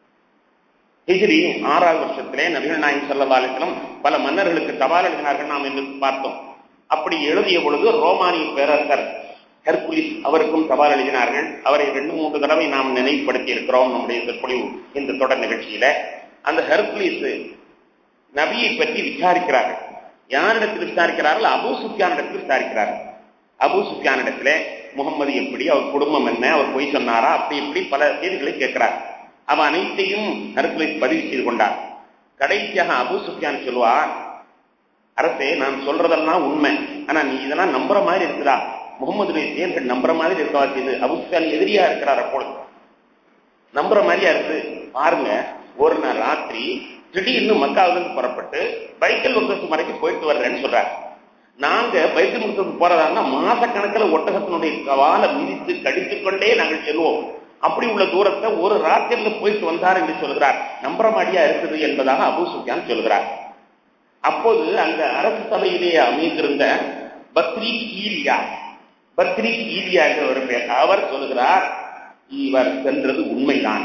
ஹிஜ்ரி ஆறாவது வருஷத்திலே நபிகள் நாயகம் சல்லா அலிஸ்லம் பல மன்னர்களுக்கு தபால் எழுதினார்கள் நாம் என்று பார்த்தோம் அப்படி எழுதிய பொழுது ரோமானிய பேரரசர் ஹெர்குலிஸ் அவருக்கும் தபால் எழுதினார்கள் அவரை ரெண்டு மூன்று தடவை நாம் நினைவுபடுத்தி இருக்கிறோம் நம்முடைய சொற்பொழிவு இந்த தொடர் நிகழ்ச்சியில அந்த ஹெர்குலிஸ் நபியை பற்றி விசாரிக்கிறார்கள் யாரிடத்தில் விசாரிக்கிறார்கள் அபு சுஃபியானிடத்தில் விசாரிக்கிறார்கள் அபு சுஃபியானிடத்துல முகமது எப்படி அவர் குடும்பம் என்ன அவர் பொய் சொன்னாரா அப்படி இப்படி பல செய்திகளை கேட்கிறார் அவன் அனைத்தையும் ஹெர்குலிஸ் பதிவு செய்து கொண்டார் கடைசியாக அபு சுஃபியான் சொல்லுவார் அரசே நான் சொல்றதெல்லாம் உண்மை ஆனா நீ இதெல்லாம் நம்புற மாதிரி இருக்குதா முகமதுடைய செயல்கள் நம்புற மாதிரி இருக்கவா செய்து அபு சுஃபியான் எதிரியா இருக்கிறார் அப்பொழுது நம்புற மாதிரியா இருக்கு பாருங்க ஒரு நாள் ராத்திரி திடீர்னு மக்காவிலிருந்து புறப்பட்டு பைக்கல் முகத்து வரைக்கும் போயிட்டு வர்றேன்னு சொல்றாரு நாங்க பைக்கல் முகத்துக்கு போறதா மாச கணக்கில் ஒட்டகத்தினுடைய காலை மிதித்து கடித்துக் கொண்டே நாங்கள் செல்வோம் அப்படி உள்ள தூரத்தை ஒரு ராத்திரில போயிட்டு வந்தார் என்று சொல்கிறார் நம்புற மாதிரியா இருக்குது என்பதாக அபு சுஃபியான் சொல்கிறார் அப்போது அந்த அரசு சபையிலேயே அமைந்திருந்த பத்ரி ஈலியா பத்ரி ஈலியா என்ற ஒரு பேர் அவர் சொல்லுகிறார் இவர் சென்றது உண்மைதான்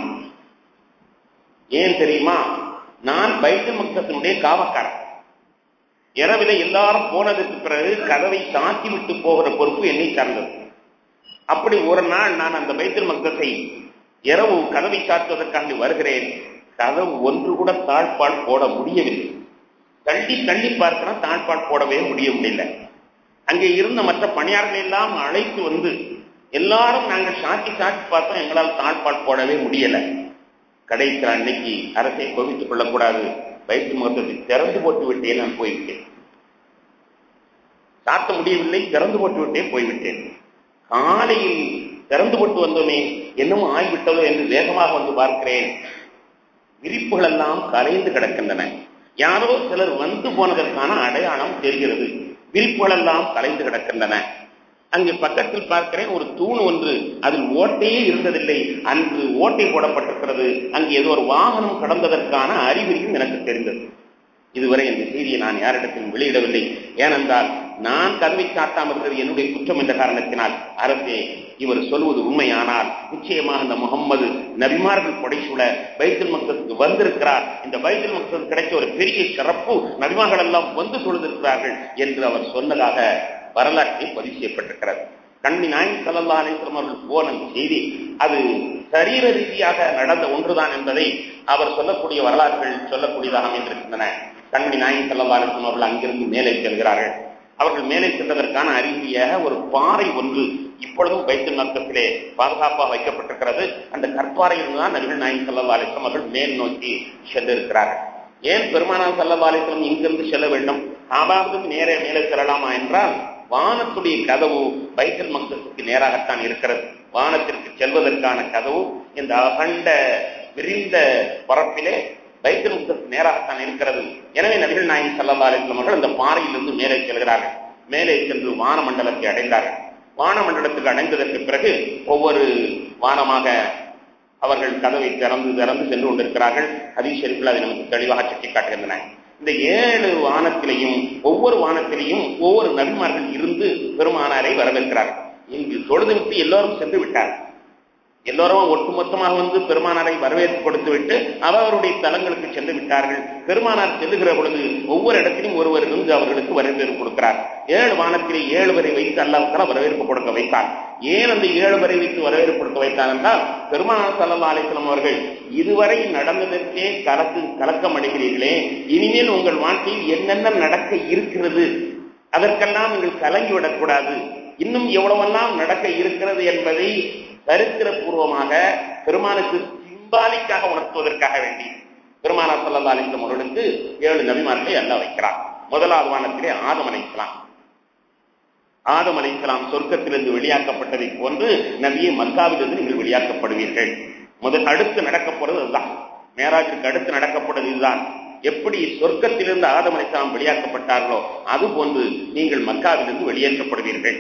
ஏன் தெரியுமா நான் பைத்து மக்கத்தினுடைய காவக்காரன் இரவில எல்லாரும் போனதுக்கு பிறகு கதவை சாத்தி விட்டு போகிற பொறுப்பு என்னை சார்ந்தது அப்படி ஒரு நாள் நான் அந்த பைத்தல் மக்கத்தை இரவு கதவை சாத்துவதற்காக வருகிறேன் கதவு ஒன்று கூட தாழ்பால் போட முடியவில்லை தள்ளி தள்ளி பார்க்கிறோம் தாழ்பால் போடவே முடிய முடியல அங்கே இருந்த மற்ற பணியாளர்கள் எல்லாம் அழைத்து வந்து எல்லாரும் நாங்கள் சாட்சி சாட்சி பார்த்தோம் எங்களால் தாழ்பால் போடவே முடியல கடைசியில் அன்னைக்கு அரசை கோவித்துக் கொள்ளக்கூடாது வயிற்று முகத்தை திறந்து போட்டு விட்டேன் நான் போய்விட்டேன் சாத்த முடியவில்லை திறந்து போட்டு விட்டே போய்விட்டேன் காலையில் திறந்து போட்டு வந்தோமே என்னமோ ஆகிவிட்டதோ என்று வேகமாக வந்து பார்க்கிறேன் விரிப்புகள் எல்லாம் கரைந்து கிடக்கின்றன யாரோ சிலர் வந்து போனதற்கான அடையாளம் தெரிகிறது விரிப்புகள் எல்லாம் கலைந்து கிடக்கின்றன அங்கு பக்கத்தில் பார்க்கிறேன் ஒரு தூண் ஒன்று அதில் ஓட்டையே இருந்ததில்லை அன்று ஓட்டை போடப்பட்டிருக்கிறது அங்கு ஏதோ ஒரு வாகனம் கடந்ததற்கான அறிகுறியும் எனக்கு தெரிந்தது இதுவரை இந்த செய்தியை நான் யாரிடத்திலும் வெளியிடவில்லை ஏனென்றால் நான் கதவை சாத்தாமல் இருக்கிறது என்னுடைய குற்றம் என்ற காரணத்தினால் அரசே இவர் சொல்வது உண்மையானால் நிச்சயமாக இந்த முகம்மது நபிமார்கள் படைசூழ பைத்துல் மக்களுக்கு வந்திருக்கிறார் இந்த பைத்துல் மக்களுக்கு கிடைச்ச ஒரு பெரிய சிறப்பு நபிமார்கள் எல்லாம் வந்து தொழுதிருக்கிறார்கள் என்று அவர் சொன்னதாக வரலாற்றில் பதிவு செய்யப்பட்டிருக்கிறது கண்மணி நாயன் சல்லா அலிஸ்லாம் அவர்கள் போன செய்தி அது சரீர ரீதியாக நடந்த ஒன்றுதான் என்பதை அவர் சொல்லக்கூடிய வரலாறுகள் சொல்லக்கூடியதாக அமைந்திருக்கின்றன கண்மணி நாயன் சல்லா அலிஸ்லாம் அவர்கள் அங்கிருந்து மேலே செல்கிறார்கள் அவர்கள் மேலே சென்றதற்கான அறிகுறியாக ஒரு பாறை ஒன்று இப்பொழுதும் பைத்துல் மக்கத்திலே பாதுகாப்பாக வைக்கப்பட்டிருக்கிறது அந்த கற்பாறையில் தான் நபிகள் நாயன் சல்லா அலிஸ்லாம் அவர்கள் மேல் நோக்கி சென்றிருக்கிறார்கள் ஏன் பெருமானார் சல்லா அலிஸ்லாம் இங்கிருந்து செல்ல வேண்டும் ஆபாவதும் நேரே மேலே செல்லலாமா என்றால் வானத்துடைய கதவு பைத்தல் மக்களுக்கு நேராகத்தான் இருக்கிறது வானத்திற்கு செல்வதற்கான கதவு இந்த அகண்ட விரிந்த பரப்பிலே பைத்தல் மக்களுக்கு நேராகத்தான் இருக்கிறது எனவே நபிகள் நாயகம் சல்லா அலிஸ்லாம் அவர்கள் அந்த பாறையிலிருந்து மேலே செல்கிறார்கள் மேலே சென்று வானமண்டலத்தை அடைந்தார்கள் வானமண்டலத்துக்கு அடைந்ததற்கு பிறகு ஒவ்வொரு வானமாக அவர்கள் கதவை திறந்து திறந்து சென்று கொண்டிருக்கிறார்கள் ஹதீஷரிப்பில் அதை நமக்கு தெளிவாக சுட்டிக்காட்டுகின்றன இந்த ஏழு வானத்திலையும் ஒவ்வொரு வானத்திலையும் ஒவ்வொரு நபிமார்கள் இருந்து பெருமானாரை வரவேற்கிறார்கள் இங்கு தொழுது விட்டு எல்லோரும் சென்று விட்டார் எல்லோரும் ஒட்டுமொத்தமாக வந்து பெருமானாரை வரவேற்பு கொடுத்து விட்டு அவருடைய தலங்களுக்கு சென்று விட்டார்கள் பெருமானார் செல்லுகிற பொழுது ஒவ்வொரு இடத்திலும் ஒருவர் இருந்து அவர்களுக்கு வரவேற்பு கொடுக்கிறார் ஏழு வானத்திலே ஏழு வரை வைத்து அல்லாவுக்கான வரவேற்பு கொடுக்க வைத்தார் ஏன் அந்த ஏழு வரை வைத்து வரவேற்பு கொடுக்க வைத்தார் என்றால் பெருமானார் சல்லா அலிஸ்லாம் அவர்கள் இதுவரை நடந்ததற்கே கலக்கு கலக்கம் அடைகிறீர்களே இனிமேல் உங்கள் வாழ்க்கையில் என்னென்ன நடக்க இருக்கிறது அதற்கெல்லாம் நீங்கள் கலங்கிவிடக்கூடாது இன்னும் எவ்வளவெல்லாம் நடக்க இருக்கிறது என்பதை சரித்திர பூர்வமாக பெருமானுக்கு சிம்பாலிக்காக உணர்த்துவதற்காக வேண்டி பெருமானார் சல்லா அலிஸ்லாம் அவர்களுக்கு ஏழு நபிமார்களை அல்ல வைக்கிறார் முதலாவது வானத்திலே ஆதம் அலைக்கலாம் ஆதம் அலைக்கலாம் சொர்க்கத்திலிருந்து வெளியாக்கப்பட்டதை போன்று நபியை மக்காவிலிருந்து நீங்கள் வெளியாக்கப்படுவீர்கள் முதல் அடுத்து நடக்கப் போறது அதுதான் மேராஜுக்கு அடுத்து நடக்கப்படுவது இதுதான் எப்படி சொர்க்கத்திலிருந்து ஆதம் அலைக்கலாம் வெளியாக்கப்பட்டார்களோ அது போன்று நீங்கள் மக்காவிலிருந்து வெளியேற்றப்படுவீர்கள்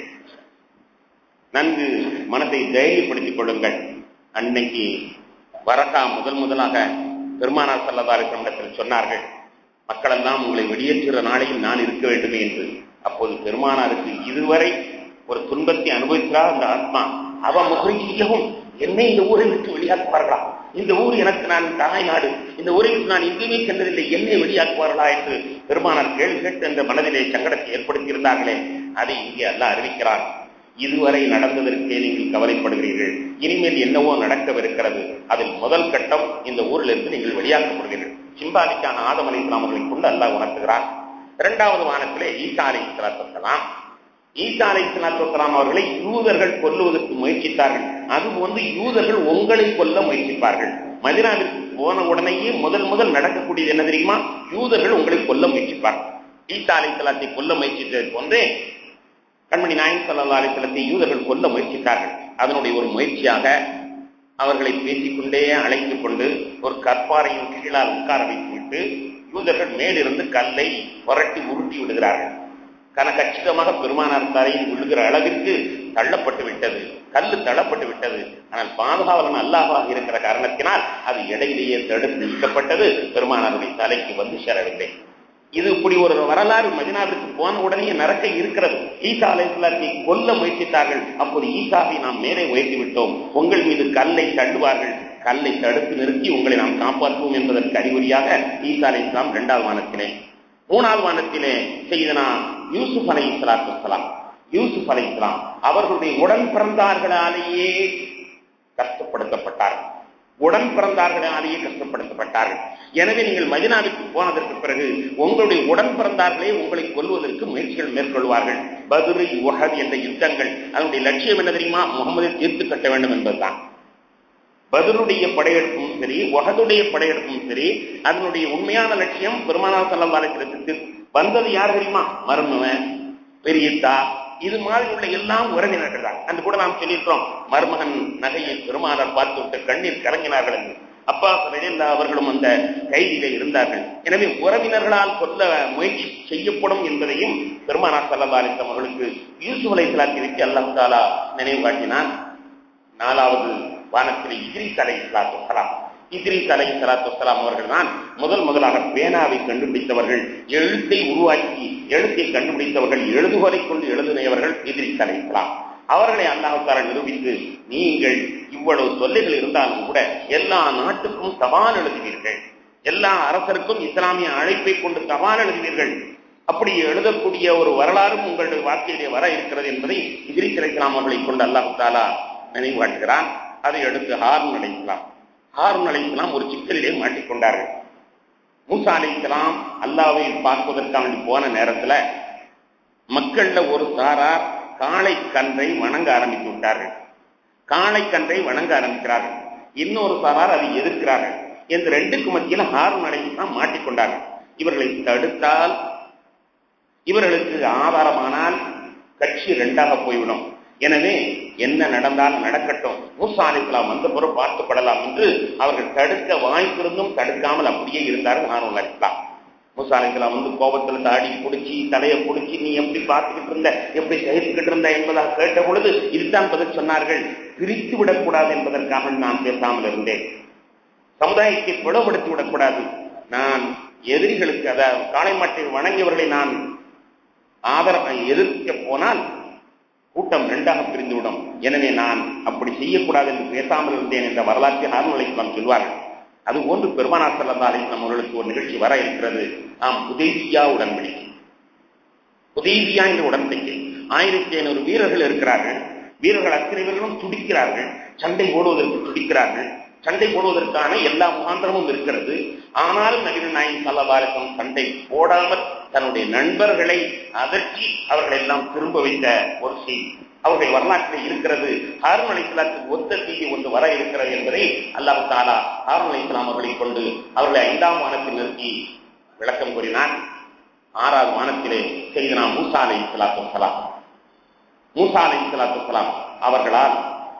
நன்கு மனதை தைரியப்படுத்திக் கொள்ளுங்கள் அன்னைக்கு வரகா முதல் முதலாக பெருமானார் சல்லதாரிடத்தில் சொன்னார்கள் மக்களெல்லாம் உங்களை வெளியேற்றுகிற நாளையில் நான் இருக்க வேண்டுமே என்று அப்போது பெருமானாருக்கு இதுவரை ஒரு துன்பத்தை அனுபவிக்கிறார் அந்த ஆத்மா அவ முகரிக்கவும் என்னை இந்த ஊரை விட்டு வெளியாக்குவார்களா இந்த ஊர் எனக்கு நான் தாய் நாடு இந்த ஊரில் நான் எங்குமே சென்றதில்லை என்னை வெளியாக்குவார்களா என்று பெருமானார் கேள்வி கேட்டு அந்த மனதிலே சங்கடத்தை ஏற்படுத்தி இருந்தார்களே அதை இங்கே அல்ல அறிவிக்கிறார் இதுவரை நடந்ததற்கே நீங்கள் கவலைப்படுகிறீர்கள் இனிமேல் என்னவோ நடக்கவிருக்கிறது அதில் முதல் கட்டம் இந்த ஊரிலிருந்து நீங்கள் வெளியாக்கப்படுவீர்கள் சிம்பாலிக்கான ஆதமலை அவர்களை கொண்டு அல்லாஹ் உணர்த்துகிறார் இரண்டாவது வானத்திலே ஈசா அலை சலாத்தலாம் ஈசா அலை சலாத்தலாம் அவர்களை யூதர்கள் கொல்லுவதற்கு முயற்சித்தார்கள் அது போன்று யூதர்கள் உங்களை கொல்ல முயற்சிப்பார்கள் மதினாவிற்கு போன உடனேயே முதல் முதல் நடக்கக்கூடியது என்ன தெரியுமா யூதர்கள் உங்களை கொல்ல முயற்சிப்பார்கள் ஈசா அலை சலாத்தை கொல்ல முயற்சித்தது போன்றே கண்மணி நாயன் சல்லா அலிசலத்தை யூதர்கள் கொல்ல முயற்சித்தார்கள் அதனுடைய ஒரு முயற்சியாக அவர்களை பேசிக்கொண்டே அழைத்துக் கொண்டு ஒரு கற்பாறையின் கீழால் உட்கார வைத்துவிட்டு யூதர்கள் மேலிருந்து கல்லை புரட்டி உருட்டி விடுகிறார்கள் கன கச்சிதமாக பெருமானார் தரையில் விழுகிற அளவிற்கு தள்ளப்பட்டு விட்டது கல்லு தள்ளப்பட்டு விட்டது ஆனால் பாதுகாவலன் அல்லாஹாக இருக்கிற காரணத்தினால் அது இடையிலேயே தடுத்து நிற்கப்பட்டது பெருமானாருடைய தலைக்கு வந்து சேரவில்லை இது இப்படி ஒரு வரலாறு மதினாவிற்கு போன உடனே நடக்க இருக்கிறது ஈசா அலைஹிஸ்லாத்தை கொல்ல முயற்சித்தார்கள் அப்போது ஈசாவை நாம் மேலே உயர்த்தி விட்டோம் உங்கள் மீது கல்லை தள்ளுவார்கள் கல்லை தடுத்து நிறுத்தி உங்களை நாம் காப்பாற்றுவோம் என்பதற்கு அறிகுறியாக ஈசா அலை இஸ்லாம் இரண்டாவது வானத்திலே மூணாவது வானத்திலே செய்தனா யூசுப் அலை இஸ்லாத்து யூசுப் அலை இஸ்லாம் அவர்களுடைய உடன் பிறந்தார்களாலேயே கஷ்டப்படுத்தப்பட்டார்கள் உடன் பிறந்தார்களாலேயே கஷ்டப்படுத்தப்பட்டார்கள் எனவே நீங்கள் மதினாவிற்கு போனதற்கு பிறகு உங்களுடைய உடன் பிறந்தார்களே உங்களை கொல்வதற்கு முயற்சிகள் மேற்கொள்வார்கள் பதுரு உஹத் என்ற யுத்தங்கள் அதனுடைய லட்சியம் என்ன தெரியுமா முகமதை தீர்த்து கட்ட வேண்டும் என்பதுதான் பதருடைய படையெடுப்பும் சரி உகதுடைய படையெடுப்பும் சரி அதனுடைய உண்மையான லட்சியம் பெருமானார் சல்லவாலத்திற்கு வந்தது யார் தெரியுமா மருமவன் பெரியத்தா இது மாதிரி உள்ள எல்லாம் உறவினர்கள் தான் அந்த கூட நாம் சொல்லியிருக்கிறோம் மருமகன் நகையை பெருமானார் பார்த்து விட்டு கண்ணீர் கலங்கினார்கள் என்று அப்பா ரஜில்லா அவர்களும் அந்த கைதியில இருந்தார்கள் எனவே உறவினர்களால் கொல்ல முயற்சி செய்யப்படும் என்பதையும் பெருமானார் சல்லா அலிஸ்லாம் அவர்களுக்கு யூசுப் அலை இஸ்லாத்தை வைத்து அல்லாஹ் தாலா நினைவு காட்டினான் நாலாவது வானத்தில் இத்ரீஸ் அலை இஸ்லாத்து வலாம் இத்ரீஸ் அலை சலாத்து வலாம் அவர்கள் தான் முதல் முதலாக பேனாவை கண்டுபிடித்தவர்கள் எழுத்தை உருவாக்கி எழுத்தை கண்டுபிடித்தவர்கள் எழுதுகோலை கொண்டு எழுதினவர்கள் இத்ரீஸ் அலை அவர்களை அல்லாஹால நிரூபித்து நீங்கள் இவ்வளவு தொல்லைகள் இருந்தாலும் கூட எல்லா நாட்டுக்கும் சவால் எழுதுவீர்கள் எல்லா அரசருக்கும் இஸ்லாமிய அழைப்பை கொண்டு சவால் எழுதுவீர்கள் அப்படி எழுதக்கூடிய ஒரு வரலாறும் உங்களுடைய வாழ்க்கையிலே வர இருக்கிறது என்பதை இதிரிஸ் அலைக்கலாம் அவர்களை கொண்டு அல்லாஹு தாலா நினைவாட்டுகிறான் அதை எடுத்து ஹார்ன் அழைக்கலாம் ஹார்ன் அழைக்கலாம் ஒரு சிக்கலிலே மாட்டிக்கொண்டார்கள் மூசா அலைக்கலாம் அல்லாவை பார்ப்பதற்காக போன நேரத்துல மக்கள்ல ஒரு சாரார் காளை கன்றை வணங்க ஆரம்பித்து விட்டார்கள் காளை கன்றை வணங்க ஆரம்பிக்கிறார்கள் இன்னொரு சாரார் அதை எதிர்க்கிறார்கள் இந்த ரெண்டுக்கு மத்தியில் ஹார்ன் அழைக்கலாம் மாட்டிக்கொண்டார்கள் இவர்களை தடுத்தால் இவர்களுக்கு ஆதாரமானால் கட்சி ரெண்டாக போய்விடும் எனவே என்ன நடந்தாலும் நடக்கட்டும் மூசா அலிஸ்லாம் வந்த பிறகு பார்த்துப்படலாம் என்று அவர்கள் தடுக்க வாய்ப்பிருந்தும் தடுக்காமல் அப்படியே இருந்தார்கள் ஹாரூன் அலிஸ்லாம் மூசா அலிஸ்லாம் வந்து கோபத்துல தாடி பிடிச்சி தலையை பிடிச்சி நீ எப்படி பார்த்துக்கிட்டு இருந்த எப்படி சகித்துக்கிட்டு இருந்த என்பதாக கேட்ட பொழுது இதுதான் பதில் சொன்னார்கள் பிரித்து விடக்கூடாது என்பதற்காக நான் பேசாமல் இருந்தேன் சமுதாயத்தை பிளவுபடுத்தி விடக்கூடாது நான் எதிரிகளுக்கு அதாவது காளை மாட்டை வணங்கியவர்களை நான் ஆதரவை எதிர்க்க போனால் கூட்டம் இரண்டாக பிரிந்துவிடும் எனவே நான் அப்படி செய்யக்கூடாது என்று பேசாமல் இருந்தேன் என்ற வரலாற்றை ஹார்ன் அலைக்கலாம் சொல்வார்கள் அது போன்று பெருமானார் சல்லா அலிஸ்லாம் அவர்களுக்கு ஒரு நிகழ்ச்சி வர இருக்கிறது நாம் உதேவியா உடன்படிக்கை உதேவியா என்ற உடன்படிக்கை ஆயிரத்தி ஐநூறு வீரர்கள் இருக்கிறார்கள் வீரர்கள் அத்தனை பேர்களும் துடிக்கிறார்கள் சண்டை போடுவதற்கு துடிக்கிறார்கள் சண்டை போடுவதற்கான எல்லா முகாந்திரமும் இருக்கிறது ஆனாலும் நவீன நாயன் சல்லவாரசம் சண்டை போடாமல் தன்னுடைய நண்பர்களை அதற்றி அவர்கள் எல்லாம் திரும்ப வைத்த ஒரு செய்தி அவருடைய வரலாற்றில் இருக்கிறது ஹாரூன் அலி இஸ்லாத்துக்கு ஒத்த செய்தி ஒன்று வர இருக்கிறது என்பதை அல்லாஹ் தாலா ஹாரூன் அலி இஸ்லாம் அவர்களை கொண்டு அவர்களை ஐந்தாம் வானத்தில் நிறுத்தி விளக்கம் கூறினார் ஆறாவது வானத்திலே செய்தனா மூசா அலை இஸ்லாத்து சலாம் மூசா அலை இஸ்லாத்து சலாம் அவர்களால்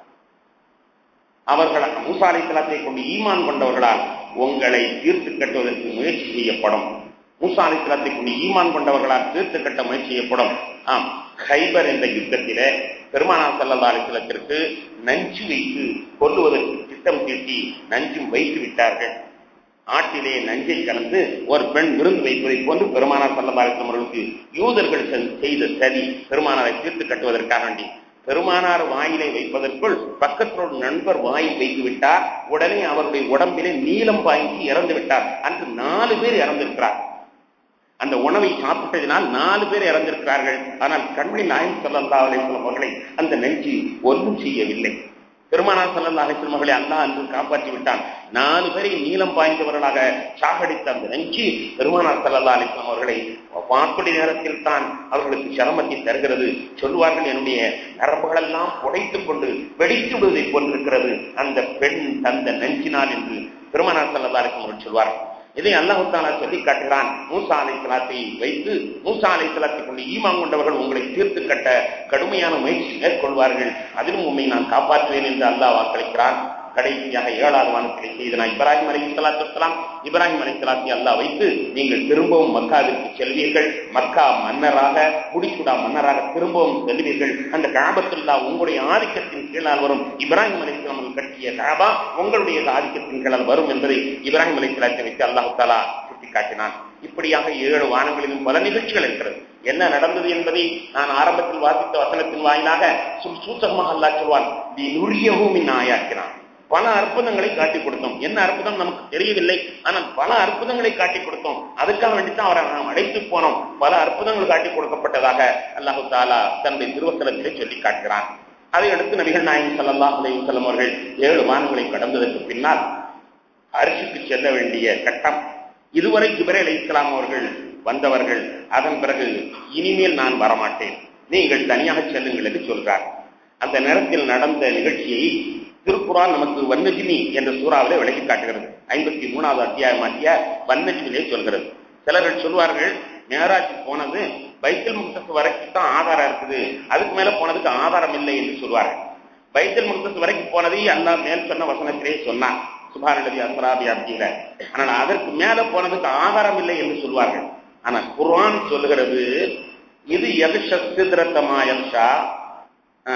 அவர்கள் மூசா அலை இஸ்லாத்தை கொண்டு ஈமான் கொண்டவர்களால் உங்களை தீர்த்து கட்டுவதற்கு முயற்சி செய்யப்படும் மூசா அலை இஸ்லாத்தை கொண்டு ஈமான் கொண்டவர்களால் தீர்த்து கட்ட முயற்சி செய்யப்படும் ஆம் ஹைபர் என்ற யுத்தத்திலே பெருமானா சல்லா அலிஸ்லத்திற்கு நஞ்சு வைத்து கொல்லுவதற்கு திட்டம் தீட்டி நஞ்சும் வைத்து விட்டார்கள் ஆட்டிலே நஞ்சை கலந்து ஒரு பெண் விருந்து வைப்பதை போன்று பெருமானார் சல்லா அலிஸ்லம் அவர்களுக்கு யூதர்கள் செய்த சதி பெருமானாரை தீர்த்து கட்டுவதற்காக வேண்டி பெருமானார் வாயிலை வைப்பதற்குள் பக்கத்தோடு நண்பர் வாயில் வைத்து விட்டார் உடனே அவருடைய உடம்பிலே நீளம் பாய்ச்சி இறந்து விட்டார் அன்று நாலு பேர் இறந்திருக்கிறார் அந்த உணவை சாப்பிட்டதினால் நாலு பேர் இறந்திருக்கிறார்கள் ஆனால் கண்மணி நாயம் சல்லா அலிஸ்லாம் அவர்களை அந்த நெஞ்சு ஒன்றும் செய்யவில்லை பெருமானார் சல்லா அலிஸ்லாம் அவர்களை அல்லா அன்று காப்பாற்றி விட்டான் நாலு பேரை நீளம் பாய்ந்தவர்களாக சாகடித்த அந்த நெஞ்சு பெருமானார் சல்லா அலிஸ்லாம் அவர்களை வாக்குடி நேரத்தில் தான் அவர்களுக்கு சிரமத்தை தருகிறது சொல்வார்கள் என்னுடைய நரம்புகளெல்லாம் உடைத்துக் கொண்டு வெடித்து விடுவதை போன்றிருக்கிறது அந்த பெண் தந்த நெஞ்சினால் என்று பெருமானார் சல்லா அலிஸ்லாம் அவர்கள் சொல்வார்கள் இதை அல்லாஹு தாலா சொல்லி காட்டுகிறான் மூசா அலை தலாத்தை வைத்து மூசா அலை தலாத்தை கொண்டு ஈமான் கொண்டவர்கள் உங்களை தீர்த்து கட்ட கடுமையான முயற்சி மேற்கொள்வார்கள் அதிலும் உண்மை நான் காப்பாற்றுவேன் என்று அல்லாஹ் வாக்களிக்கிறான் கடைசியாக ஏழாவது வானத்திலே செய்தனா இப்ராஹிம் அலி சலாத்துலாம் இப்ராஹிம் அலி சலாத்தி அல்லாஹ் வைத்து நீங்கள் திரும்பவும் மக்காவிற்கு செல்வீர்கள் மக்கா மன்னராக முடிசுடா மன்னராக திரும்பவும் செல்வீர்கள் அந்த காபத்துல்லா உங்களுடைய ஆதிக்கத்தின் கீழால் வரும் இப்ராஹிம் அலி இஸ்லாமல் கட்டிய காபா உங்களுடைய ஆதிக்கத்தின் கீழால் வரும் என்பதை இப்ராஹிம் அலி சலாத்தை வைத்து அல்லாஹு தாலா சுட்டிக்காட்டினான் இப்படியாக ஏழு வானங்களிலும் பல நிகழ்ச்சிகள் இருக்கிறது என்ன நடந்தது என்பதை நான் ஆரம்பத்தில் வாசித்த வசனத்தின் வாயிலாக சூசகமாக அல்லா சொல்வான் தி நுரியவும் ஆயாக்கினான் பல அற்புதங்களை காட்டி கொடுத்தோம் என்ன அற்புதம் நமக்கு தெரியவில்லை ஆனால் பல அற்புதங்களை காட்டி கொடுத்தோம் அதுக்காக வேண்டித்தான் அவரை நாம் அழைத்து போனோம் பல அற்புதங்கள் காட்டி கொடுக்கப்பட்டதாக அல்லாஹு தாலா தன்னுடைய திருவசனத்திலே சொல்லி காட்டுகிறான் அதை அடுத்து நபிகள் நாயகம் சல்லா அலையுசல்லம் அவர்கள் ஏழு வானங்களை கடந்ததற்கு பின்னால் அரிசிக்கு செல்ல வேண்டிய கட்டம் இதுவரை ஜிபரே அலி இஸ்லாம் அவர்கள் வந்தவர்கள் அதன் பிறகு இனிமேல் நான் வரமாட்டேன் நீங்கள் தனியாக செல்லுங்கள் என்று சொல்றார் அந்த நேரத்தில் நடந்த நிகழ்ச்சியை திருக்குறான் நமக்கு வன்னஜினி என்ற சூறாவிலே விளக்கி காட்டுகிறது ஐம்பத்தி மூணாவது அத்தியாயமாகிய வன்னஜினிலே சொல்கிறது சிலர்கள் சொல்வார்கள் மேராஜ் போனது பைத்தல் முக்தஸ் வரைக்கும் தான் ஆதாரம் இருக்குது அதுக்கு மேல போனதுக்கு ஆதாரம் இல்லை என்று சொல்வார்கள் பைத்தல் முக்தஸ் வரைக்கும் போனதை அல்லா மேல் சொன்ன வசனத்திலே சொன்னான் சுபாரநதி அசராபி அப்படிங்கிற ஆனால் அதற்கு மேல போனதுக்கு ஆதாரம் இல்லை என்று சொல்வார்கள் ஆனால் குர்ஆன் சொல்லுகிறது இது எது சித்திரத்தமா யக்ஷா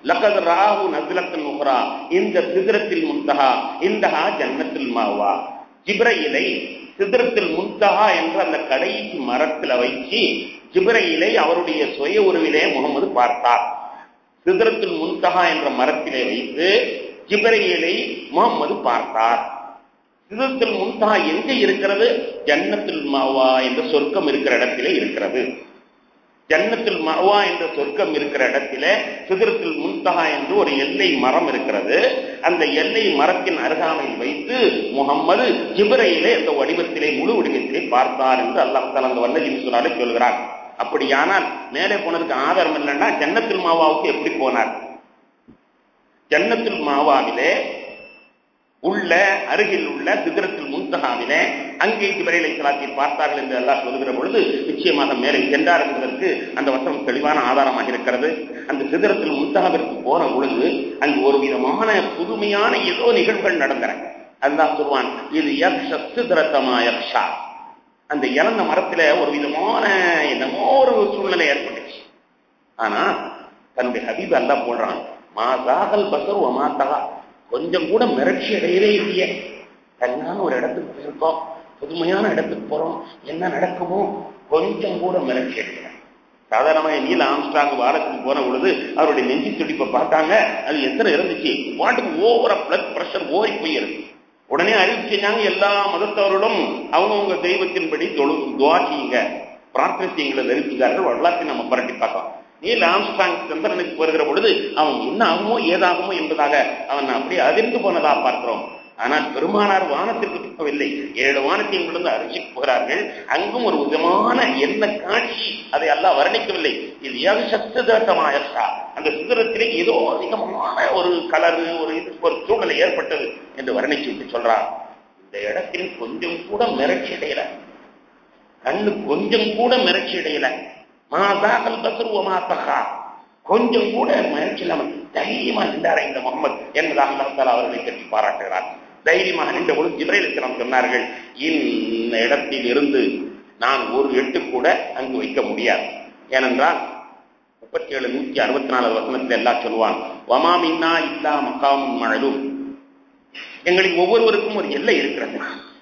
லகத் ராஹு நஸ்லத்தன் உஹ்ரா இந்த சிதறத்தில் முன்தஹா இந்தஹா ஜன்னத்தில் மாவா ஜிப்ரையிலை சிதறத்தில் முன்தஹா என்ற அந்த கடைசி மரத்தில் வைத்து ஜிப்ரையிலை அவருடைய சுய உருவிலே முகமது பார்த்தார் சிதறத்தில் முன்தஹா என்ற மரத்திலே வைத்து ஜிப்ரையிலை முகமது பார்த்தார் சிதறத்தில் முன்தஹா எங்கே இருக்கிறது ஜன்னத்தில் மாவா என்ற சொர்க்கம் இருக்கிற இடத்திலே இருக்கிறது ஜன்னத்தில் மவா என்ற சொர்க்கம் இருக்கிற இடத்திலே சிதறத்தில் முன்தகா என்று ஒரு எல்லை மரம் இருக்கிறது அந்த எல்லை மரத்தின் அருகாமையில் வைத்து முகம்மது ஜிப்ரையிலே இந்த வடிவத்திலே முழு வடிவத்திலே பார்த்தார் என்று அல்லாஹ் அந்த வல்ல ஜிம்சுனாலே சொல்கிறார் அப்படியானால் மேலே போனதுக்கு ஆதாரம் இல்லைன்னா ஜன்னத்தில் மாவாவுக்கு எப்படி போனார் ஜன்னத்தில் மாவாவிலே உள்ள அருகில் உள்ள சிதறத்தில் முன்தகாவிலே அங்கே ஜிபரைலை சலாத்தை பார்த்தார்கள் என்று எல்லாம் சொல்லுகிற பொழுது நிச்சயமாக மேலே சென்றார் என்பதற்கு அந்த வசனம் தெளிவான ஆதாரமாக இருக்கிறது அந்த சிதறத்தில் முன்தகாவிற்கு போன பொழுது அங்கு ஒரு விதமான புதுமையான ஏதோ நிகழ்வுகள் நடந்தன அதுதான் சொல்வான் இது யக்ஷ சிதறத்தமா யக்ஷா அந்த இறந்த மரத்துல ஒரு விதமான என்னமோ ஒரு சூழ்நிலை ஏற்பட்டுச்சு ஆனா தன்னுடைய ஹபீப் எல்லாம் போடுறான் மாதாகல் பசர் ஒமாத்தகா கொஞ்சம் கூட மிரட்சி அடையவே இல்லையே தனியான ஒரு இடத்துக்கு போயிருக்கோம் புதுமையான இடத்துக்கு போறோம் என்ன நடக்குமோ கொஞ்சம் கூட மிரட்சி அடையல சாதாரணமாக நீல ஆம்ஸ்டாங் வாரத்துக்கு போன பொழுது அவருடைய நெஞ்சு துடிப்பை பார்த்தாங்க அது எத்தனை இருந்துச்சு வாட்டுக்கு ஓவர பிளட் பிரஷர் ஓரி போயிருக்கு உடனே அறிவு செஞ்சாங்க எல்லா மதத்தவர்களும் அவங்கவுங்க தெய்வத்தின்படி தொழு துவா செய்யுங்க பிரார்த்தனை செய்யுங்களை தெரிவித்தார்கள் வரலாற்றை நம்ம புரட்டி பார்க்கலாம் நீல் ஆம்ஸ்டாங் சந்திரனுக்கு வருகிற பொழுது அவன் என்ன ஆகுமோ ஏதாகுமோ என்பதாக அவன் அப்படியே அதிர்ந்து போனதா பார்க்கிறோம் ஆனால் பெருமானார் வானத்திற்கு போகவில்லை ஏழு வானத்தையும் விழுந்து அரிசிக்கு போகிறார்கள் அங்கும் ஒரு விதமான என்ன காட்சி அதை எல்லாம் வர்ணிக்கவில்லை இது ஏக சத்துதட்டமாயா அந்த சிதறத்திலே ஏதோ அதிகமான ஒரு கலரு ஒரு இது ஒரு சூழ்நிலை ஏற்பட்டது என்று வர்ணிச்சு விட்டு சொல்றார் இந்த இடத்தில் கொஞ்சம் கூட மிரட்சி அடையல கண்ணு கொஞ்சம் கூட மிரட்சி அடையல மாதாகல் பசுருவமா தகா கொஞ்சம் கூட முயற்சி இல்லாமல் தைரியமா நின்றார் இந்த முகமது என்பதாக அல்லாஹ் அவர்களை பற்றி பாராட்டுகிறார் தைரியமாக நின்ற பொழுது ஜிப்ரைல் இஸ்லாம் சொன்னார்கள் இந்த இடத்தில் இருந்து நான் ஒரு எட்டு கூட அங்கு வைக்க முடியாது ஏனென்றால் முப்பத்தி ஏழு நூத்தி அறுபத்தி நாலு வசனத்தில் எல்லாம் சொல்லுவான் வமாமின்னா இல்லா மக்காமும் மழலும் எங்களுக்கு ஒவ்வொருவருக்கும் ஒரு எல்லை இருக்கிறது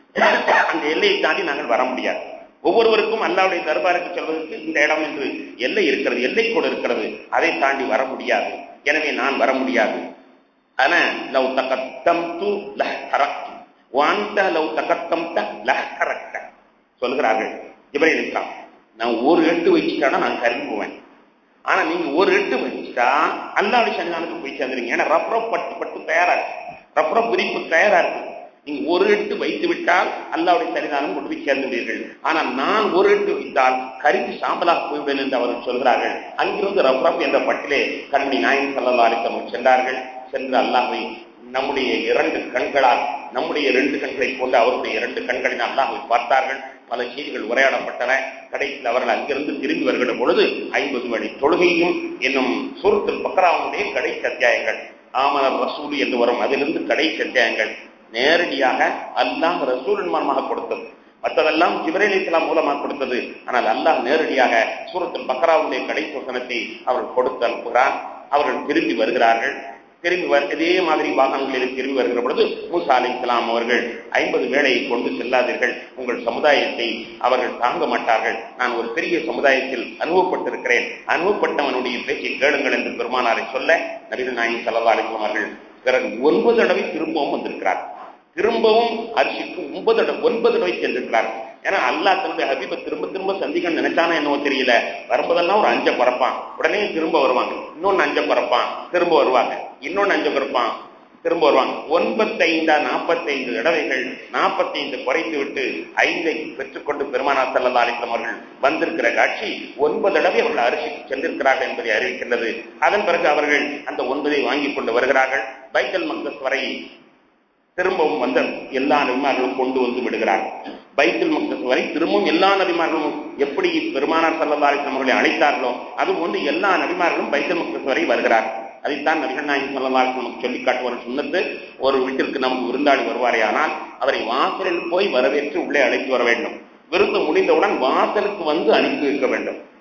அந்த எல்லையை தாண்டி நாங்கள் வர முடியாது ஒவ்வொருவருக்கும் அல்லாவுடைய தர்பாருக்கு செல்வதற்கு இந்த இடம் என்று எல்லை இருக்கிறது எல்லை கூட இருக்கிறது அதை தாண்டி வர முடியாது எனவே நான் வர முடியாது ஆனா லவ் தகத்தம் து லஹ் கரக்து வாந்த லவ் தகத்தம் த லஹ் கரக்த சொல்கிறார்கள் இப்ராஹிம் இஸ்லாம் நான் ஒரு எட்டு வச்சுட்டானா நான் கரும்பி போவேன் ஆனா நீங்க ஒரு எட்டு வச்சுட்டா அல்லாவுடைய சன்னிதானத்துக்கு போய் சேர்ந்துருங்க ஏன்னா ரப்ரப் பட்டு பட்டு தயாரா இருக்கு ரப்ரப் விரிப்பு தயாரா இருக்கு நீங்க ஒரு எட்டு வைத்து விட்டால் அல்லாவுடைய சரிதானம் கொண்டு போய் சேர்ந்து விடுவீர்கள் ஆனால் நான் ஒரு எட்டு வைத்தால் கருத்து சாம்பலாக போய்விடும் என்று அவர்கள் சொல்கிறார்கள் அங்கிருந்து ரப்ரப் என்ற பட்டிலே கண்மணி நாயன் சல்லா அலித்தம் சென்றார்கள் சென்று அல்லாஹை நம்முடைய இரண்டு கண்களால் நம்முடைய இரண்டு கண்களை கொண்டு அவருடைய இரண்டு கண்களின் அல்லாஹை பார்த்தார்கள் பல செய்திகள் உரையாடப்பட்டன கடைசியில் அவர்கள் அங்கிருந்து திரும்பி வருகிற பொழுது ஐம்பது மணி தொழுகையும் என்னும் சூரத்தில் பக்ராவுடைய கடைசி அத்தியாயங்கள் ஆமனர் ரசூல் என்று வரும் அதிலிருந்து கடைசி அத்தியாயங்கள் நேரடியாக அல்லாஹ் ரசூலின் மூலமாக கொடுத்தது மற்றதெல்லாம் ஜிப்ரேல் இஸ்லாம் மூலமாக கொடுத்தது ஆனால் அல்லாஹ் நேரடியாக சூரத்தில் பக்ராவுடைய கடைசி வசனத்தை அவர்கள் கொடுத்து அனுப்புகிறான் அவர்கள் திரும்பி வருகிறார்கள் திரும்பி வர இதே மாதிரி வாகனங்களில் திரும்பி வருகிற பொழுது மூசா அலி இஸ்லாம் அவர்கள் ஐம்பது வேலையை கொண்டு செல்லாதீர்கள் உங்கள் சமுதாயத்தை அவர்கள் தாங்க மாட்டார்கள் நான் ஒரு பெரிய சமுதாயத்தில் அனுபவப்பட்டிருக்கிறேன் அனுபவப்பட்டவனுடைய பேச்சை கேளுங்கள் என்று பெருமானாரை சொல்ல நபிகள் நாயகி சல்லா அலிஸ்லாம் அவர்கள் பிறகு ஒன்பது தடவை திரும்பவும் வந்திருக்கிறார் திரும்பவும் அரிசிக்கு ஒன்பது தடவை ஒன்பது தடவை சென்றிருக்கிறார் ஏன்னா அல்லா தன்னுடைய ஹபீபை திரும்ப திரும்ப சந்திக்க நினைச்சானோ என்னவோ தெரியல வரும்போதெல்லாம் ஒரு அஞ்ச பறப்பான் உடனே திரும்ப வருவாங்க இன்னொன்னு அஞ்ச பறப்பான் திரும்ப வருவாங்க இன்னொன்னு அஞ்ச பறப்பான் திரும்ப வருவாங்க ஒன்பத்தைந்தா நாற்பத்தைந்து தடவைகள் நாற்பத்தைந்து குறைத்து விட்டு ஐந்தை பெற்றுக்கொண்டு பெருமானா சல்லா அலிஸ்லாம் அவர்கள் வந்திருக்கிற காட்சி ஒன்பது தடவை அவர்கள் அரிசிக்கு சென்றிருக்கிறார்கள் என்பதை அறிவிக்கின்றது அதன் பிறகு அவர்கள் அந்த ஒன்பதை வாங்கி கொண்டு வருகிறார்கள் பைத்தல் மக்தஸ் வரை திரும்பவும் வந்த எல்லா நபிமார்களும் கொண்டு வந்து விடுகிறார் பைத்துல் மக்தஸ் வரை திரும்பவும் எல்லா நபிமார்களும் எப்படி பெருமானார் சல்லா அலிஸ்லாம் அவர்களை அழைத்தார்களோ அது போன்று எல்லா நபிமார்களும் பைத்துல் மக்தஸ் வரை வருகிறார் அதைத்தான் நபிகள் நாயகம் சல்லா நமக்கு சொல்லி காட்டுவார் சொன்னது ஒரு வீட்டிற்கு நமக்கு விருந்தாளி வருவாரே ஆனால் அவரை வாசலில் போய் வரவேற்று உள்ளே அழைத்து வர வேண்டும் விருந்து முடிந்தவுடன் வாசலுக்கு வந்து அனுப்பி வைக்க வேண்டும்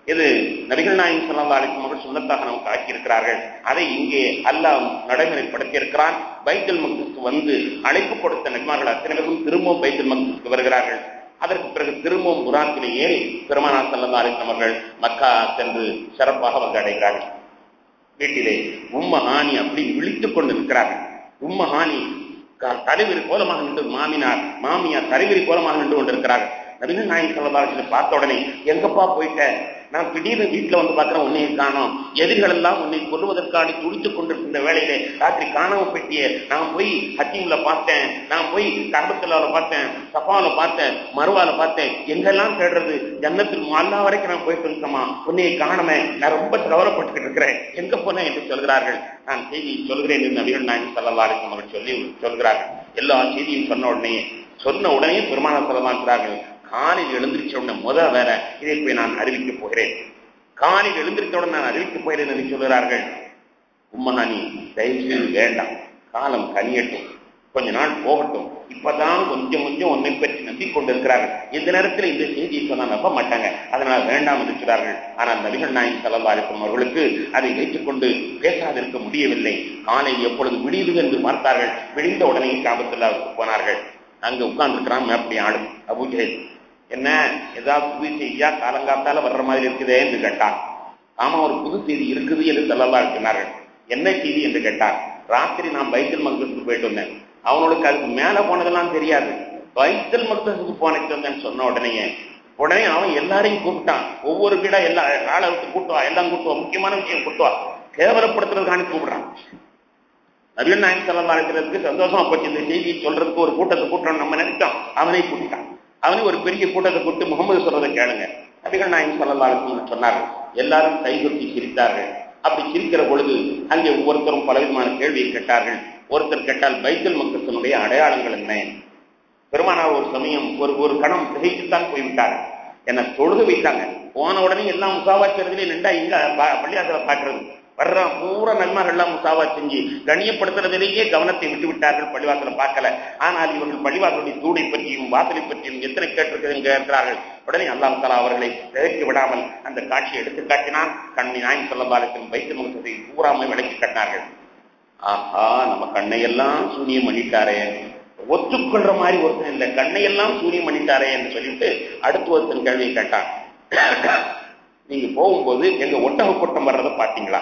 இது நபிகள் நாயகம் ஸல்லல்லாஹு அலைஹி வஸல்லம் அவர்கள் சுன்னத்தாக நமக்கு ஆக்கியிருக்கிறார்கள் அதை இங்கே அல்லாஹ் நடைமுறைப்படுத்தி இருக்கிறான் பைத்துல் மக்திஸ்க்கு வந்து அழைப்பு கொடுத்த நபிமார்கள் அத்தனை பேரும் திரும்பவும் பைத்துல் மக்திஸ்க்கு வருகிறார்கள் அதற்கு பிறகு திரும்பவும் புராத்திலே ஏறி பெருமானா ஸல்லல்லாஹு அலைஹி வஸல்லம் அவர்கள் மக்கா சென்று சிறப்பாக வந்து அடைகிறார்கள் வீட்டிலே உம்மஹானி அப்படி விழித்துக் கொண்டு இருக்கிறார்கள் உம்மஹானி க- தலைவிரி கோலமாக நின்று மாமினார் மாமியார் தலைவிரி கோலமாக நின்று கொண்டிருக்கிறார்கள் நபிகள் நாயகம் சொல்லதாரத்தை பார்த்த உடனே எங்கப்பா போயிட்ட நான் திடீர்னு வீட்டுல வந்து பார்க்கிறேன் உன்னை காணோம் எதிரிகள் எல்லாம் உன்னை கொல்லுவதற்காக துடித்துக் கொண்டிருக்கின்ற வேளையிலே ராத்திரி காணாம போயிட்டியே நான் போய் ஹத்தீம்ல பார்த்தேன் நான் போய் கர்பத்துலால பார்த்தேன் சஃபால பார்த்தேன் மறுவால பார்த்தேன் எங்கெல்லாம் தேடுறது ஜன்னத்தில் அல்லா வரைக்கும் நான் போயிட்டு இருந்தோமா உன்னை காணமே நான் ரொம்ப கவலைப்பட்டுக்கிட்டு இருக்கிறேன் எங்க போனேன் என்று சொல்கிறார்கள் நான் செய்தி சொல்கிறேன் என்று நபிகள் நாயகம் சல்லா அலிஸ்லாம் அவர்கள் சொல்லி சொல்கிறார்கள் எல்லா செய்தியும் சொன்ன உடனே சொன்ன உடனே பெருமான சொல்லலாங்கிறார்கள் காலையில் எழுந்திருச்ச உடனே முத வேற இதை போய் நான் அறிவிக்கப் போகிறேன் காலையில் எழுந்திருச்சவுடன் நான் அறிவிக்கப் போகிறேன் என்று சொல்கிறார்கள் உம்மஹானி தயவு செய்து வேண்டாம் காலம் கனியட்டும் கொஞ்ச நாள் போகட்டும் இப்பதான் கொஞ்சம் கொஞ்சம் உன்னை பற்றி நம்பிக்கொண்டிருக்கிறார்கள் இந்த நேரத்தில் இந்த செய்தியை சொன்னா நம்ப மாட்டாங்க அதனால் வேண்டாம் என்று சொல்றார்கள் ஆனால் நபிகள் நாயகம் சல்லா அலிஸ்லாம் அவர்களுக்கு அதை வைத்துக்கொண்டு பேசாதிருக்க முடியவில்லை காலை எப்பொழுது விடியுது என்று பார்த்தார்கள் விடிந்த உடனே காபத்துல்லாவுக்கு போனார்கள் அங்க உட்கார்ந்துருக்கிறான் அப்படி ஆடும் அபுஜெயில் என்ன ஏதாவது புது செய்தியா காலங்காத்தால வர்ற மாதிரி இருக்குதே என்று கேட்டான் ஆமா ஒரு புது செய்தி இருக்குது என்று சொல்லலாம் இருக்கிறார்கள் என்ன செய்தி என்று கேட்டார் ராத்திரி நான் பைத்தல் மக்தத்துக்கு போயிட்டு வந்தேன் அவனுக்கு அதுக்கு மேல போனதெல்லாம் தெரியாது பைத்தல் மக்தத்துக்கு போனேன் வந்தேன்னு சொன்ன உடனே உடனே அவன் எல்லாரையும் கூப்பிட்டான் ஒவ்வொரு வீடா எல்லா ஆளை விட்டு கூட்டுவா எல்லாம் கூட்டுவா முக்கியமான விஷயம் கூட்டுவா கேவலப்படுத்துறதுக்காண்டி கூப்பிடுறான் நவீன நாயகம் செல்லலாம் இருக்கிறதுக்கு சந்தோஷமா போச்சு இந்த செய்தியை சொல்றதுக்கு ஒரு கூட்டத்தை கூட்டணும் நம்ம நினைச்சோம் அவனை கூட்டிட்டான் அவனை ஒரு பெரிய கூட்டத்தை கூட்டு முகமது சொல்றதை கேளுங்க நபிகள் நாயகம் செல்லலாம் சொன்னார்கள் எல்லாரும் கைகொட்டி சிரித்தார்கள் அப்படி சிரிக்கிற பொழுது அங்கே ஒவ்வொருத்தரும் பலவிதமான கேள்வியை கேட்டார்கள் ஒருத்தர் கேட்டால் பைத்தல் மக்கத்தினுடைய அடையாளங்கள் என்ன பெருமானார் ஒரு சமயம் ஒரு ஒரு கணம் திகைத்துத்தான் போய்விட்டார் என்ன தொழுது வைத்தாங்க போன உடனே எல்லாம் முசாவாச்சுறதுலேயே நின்றா இங்க பள்ளியாசல பாக்குறது வர்ற பூரா நன்மார்கள் எல்லாம் முசாவா செஞ்சு கண்ணியப்படுத்துறதிலேயே கவனத்தை விட்டு விட்டார்கள் பள்ளிவாசலை பார்க்கல ஆனால் இவர்கள் பள்ளிவாசலுடைய தூடை பற்றியும் வாசலை பற்றியும் எத்தனை கேட்டிருக்கிறது கேட்கிறார்கள் உடனே அல்லாஹ் தலா அவர்களை திகைக்க விடாமல் அந்த காட்சியை எடுத்து காட்டினான் கண்ணி நாயின் சொல்லலாருக்கும் வைத்து முகத்தை பூராமை விளக்கி கட்டினார்கள் ஆஹா நம்ம கண்ணையெல்லாம் சூனியம் பண்ணிட்டாரே ஒத்துக்கொள்ற மாதிரி ஒருத்தன் இல்லை கண்ணையெல்லாம் சூனியம் பண்ணிட்டாரே என்று சொல்லிட்டு அடுத்து ஒருத்தன் கேள்வியை கேட்டான் நீங்க போகும்போது எங்க ஒட்டக கூட்டம் வர்றதை பார்த்தீங்களா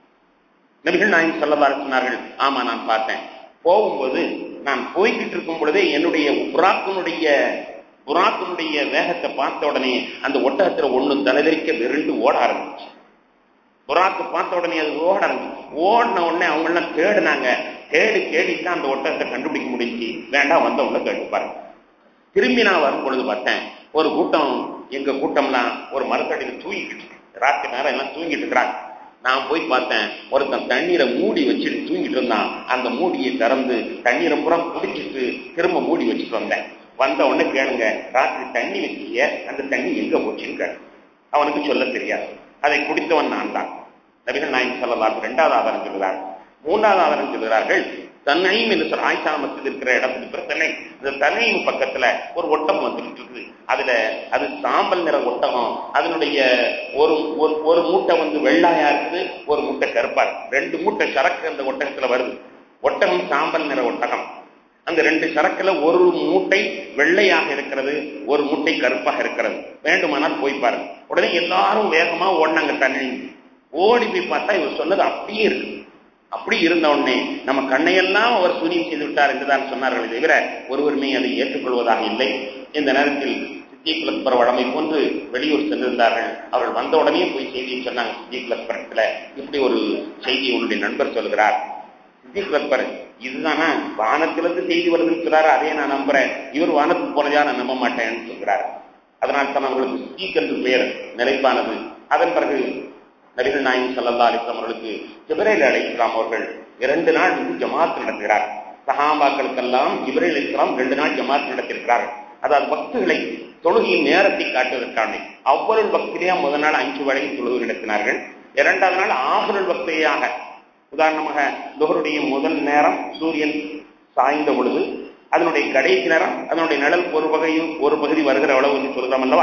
நபிகள் நாயகம் சொல்லதா சொன்னார்கள் ஆமா நான் பார்த்தேன் போகும்போது நான் போய்கிட்டு இருக்கும் பொழுதே என்னுடைய புறாக்கினுடைய புறாக்கினுடைய வேகத்தை பார்த்த உடனே அந்த ஒட்டகத்துல ஒண்ணு தலைதறிக்க விருண்டு ஓட ஆரம்பிச்சு புறாக்கு பார்த்த உடனே அது ஓட ஆரம்பிச்சு ஓடின உடனே அவங்க எல்லாம் தேடினாங்க தேடி தேடித்தான் அந்த ஒட்டகத்தை கண்டுபிடிக்க முடிஞ்சு வேண்டாம் வந்தவங்கள கேட்டு பாருங்க திரும்பி நான் வரும் பொழுது பார்த்தேன் ஒரு கூட்டம் எங்க கூட்டம்லாம் ஒரு மரத்தடியில் தூங்கிட்டு இருக்கு. ராத்திரி நேரம் எல்லாம் தூங்கிட்டு இருக்கிறாங்க நான் போய் பார்த்தேன் ஒருத்தன் தண்ணீரை மூடி வச்சுட்டு தூங்கிட்டு இருந்தான் அந்த மூடியை திறந்து தண்ணீரை புறம் குடிச்சிட்டு திரும்ப மூடி வச்சுட்டு வந்தேன் வந்த உடனே கேளுங்க ராத்திரி தண்ணி வச்சிய அந்த தண்ணி எங்க போச்சுன்னு கேளு அவனுக்கு சொல்ல தெரியாது அதை குடித்தவன் நான் தான் நபிகள் நாயகம் சொல்லலாம் இரண்டாவது ஆதாரம் சொல்கிறார் மூன்றாவது ஆதாரம் சொல்கிறார்கள் தன்னையும் என்று சொல்ல ஆயிஷா மசித் இருக்கிற இடத்துக்கு பிறகு தன்னை இந்த தன்னையும் பக்கத்துல ஒரு ஒட்டகம் வந்துட்டு இருக்குது அதுல அது சாம்பல் நிற ஒட்டகம் அதனுடைய ஒரு ஒரு ஒரு மூட்டை வந்து வெள்ளாயா இருக்குது ஒரு மூட்டை கருப்பா இருக்கு ரெண்டு மூட்டை சரக்கு அந்த ஒட்டகத்துல வருது ஒட்டகம் சாம்பல் நிற ஒட்டகம் அந்த ரெண்டு சரக்குல ஒரு மூட்டை வெள்ளையாக இருக்கிறது ஒரு மூட்டை கருப்பாக இருக்கிறது வேண்டுமானால் போய் பாருங்க உடனே எல்லாரும் வேகமா ஓடினாங்க தண்ணி ஓடி போய் பார்த்தா இவர் சொன்னது அப்படியே இருக்கு அப்படி இருந்த உடனே நம்ம கண்ணையெல்லாம் அவர் சூனியம் செய்து விட்டார் என்றுதான் சொன்னார்கள் தவிர ஒருவருமே அதை ஏற்றுக்கொள்வதாக இல்லை இந்த நேரத்தில் சித்திக் அக்பர் வழமை போன்று வெளியூர் சென்றிருந்தார்கள் அவர்கள் வந்த உடனே போய் செய்தியை சொன்னாங்க சித்திக் அக்பரத்துல இப்படி ஒரு செய்தி உன்னுடைய நண்பர் சொல்கிறார் சித்திக் அக்பர் இதுதானா வானத்திலிருந்து செய்தி வருதுன்னு சொல்றாரு அதே நான் நம்புறேன் இவர் வானத்துக்கு போனதா நான் நம்ப மாட்டேன்னு சொல்கிறார் அதனால் தான் அவர்களுக்கு சித்திக் என்று பெயர் நிலைப்பானது அதன் பிறகு நபிகள் நாயகம் சல்லா அலிஸ்லாம் அவர்களுக்கு ஜிப்ரேல் அலி இஸ்லாம் அவர்கள் இரண்டு நாள் வந்து ஜமாத் நடத்துகிறார் சஹாபாக்களுக்கெல்லாம் ஜிப்ரேல் அலி இஸ்லாம் ரெண்டு நாள் ஜமாத் நடத்திருக்கிறார்கள் அதாவது பக்துகளை தொழுகையின் நேரத்தை காட்டுவதற்கான அவ்வளவு பக்திலேயே முதல் நாள் அஞ்சு வரையும் தொழுகை நடத்தினார்கள் இரண்டாவது நாள் ஆகுரல் பக்தியாக உதாரணமாக துகருடைய முதல் நேரம் சூரியன் சாய்ந்த பொழுது அதனுடைய கடைசி நேரம் அதனுடைய நிழல் ஒரு வகையும் ஒரு பகுதி வருகிற அளவு என்று சொல்கிறோம் அல்லவா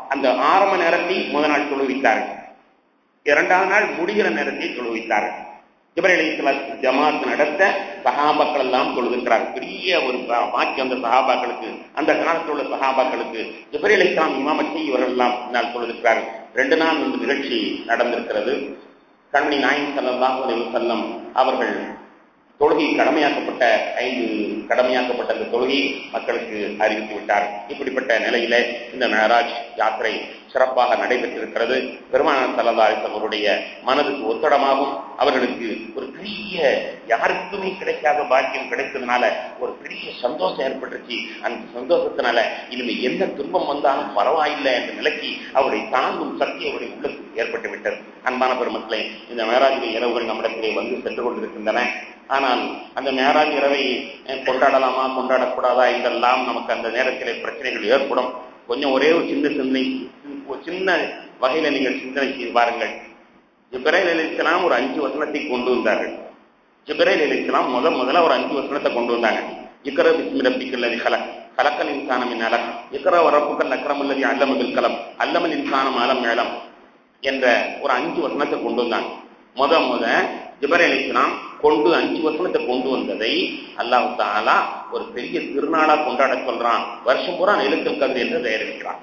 அந்த ஆரம்ப நேரத்தை முதல் நாள் தொழுவித்தார்கள் இரண்டாவது நாள் முடிகிற நேரத்தை தொழுவித்தார்கள் ஜிபரேல் அலைஹிஸ்ஸலாம் ஜமாத் நடத்த சஹாபாக்கள் எல்லாம் தொழுகிறார்கள் பெரிய ஒரு பா- பாக்கியம் அந்த சஹாபாக்களுக்கு அந்த காலத்தில் உள்ள சஹாபாக்களுக்கு ஜிபரேல் அலைஹிஸ்ஸலாம் இமாமத் செய்யவர்கள் எல்லாம் பின்னால் தொழுகிறார்கள் ரெண்டு நாள் இந்த நிகழ்ச்சி நடந்திருக்கிறது கண்மணி நாயகம் ஸல்லல்லாஹு அலைஹி வஸல்லம் அவர்கள் தொழுகை கடமையாக்கப்பட்ட ஐந்து கடமையாக்கப்பட்ட அந்த தொழுகை மக்களுக்கு அறிவித்து விட்டார் இப்படிப்பட்ட நிலையில இந்த மேராஜ் யாத்திரை சிறப்பாக நடைபெற்றிருக்கிறது பெருமானார் சல்லா அவருடைய மனதுக்கு ஒத்தடமாகும் அவர்களுக்கு ஒரு பெரிய யாருக்குமே கிடைக்காத பாக்கியம் கிடைத்ததுனால ஒரு பெரிய சந்தோஷம் ஏற்பட்டுச்சு அந்த சந்தோஷத்தினால இனிமே என்ன துன்பம் வந்தாலும் பரவாயில்லை என்ற நிலைக்கு அவருடைய தாங்கும் சக்தி அவருடைய உள்ளத்துக்கு ஏற்பட்டு விட்டது அன்பான பெருமக்களே இந்த மேராஜ் இரவுகள் நம்மிடத்திலே வந்து சென்று கொண்டிருக்கின்றன ஆனால் அந்த மேராஜ் இரவை அஹ், கொண்டாடலாமா கொண்டாடக்கூடாதா இதெல்லாம் நமக்கு அந்த நேரத்திலே பிரச்சனைகள் ஏற்படும் கொஞ்சம் ஒரே ஒரு சின்ன சிந்தனை ஒரு சின்ன வகையில நீங்கள் சிந்தனை செய்து பாருங்கள் ஜிப்ரைல் அலிஸ்லாம் ஒரு அஞ்சு வசனத்தை கொண்டு வந்தார்கள் ஜிப்ரைல் அலிஸ்லாம் முத முதல்ல ஒரு அஞ்சு வசனத்தை கொண்டு வந்தாங்க இக்கர பிஸ்மி ரப்பிக்கல் அதி ஹலக் கலக்கல் இன்சானம் மின் அலக் இக்கர வரப்புக்கல் அக்ரம் அல்லது அல்லமதில் கலம் அல்லமல் இன்சானம் அலம் மேலம் என்ற ஒரு அஞ்சு வசனத்தை கொண்டு வந்தாங்க முத முத ஜிபர் அலிஸ்லாம் கொண்டு அஞ்சு வசனத்தை கொண்டு வந்ததை அல்லாஹ் தாலா ஒரு பெரிய திருநாளா கொண்டாட சொல்றான் வருஷம் பூரா நிலத்தில் கதிர் என்று தயாரிக்கிறான்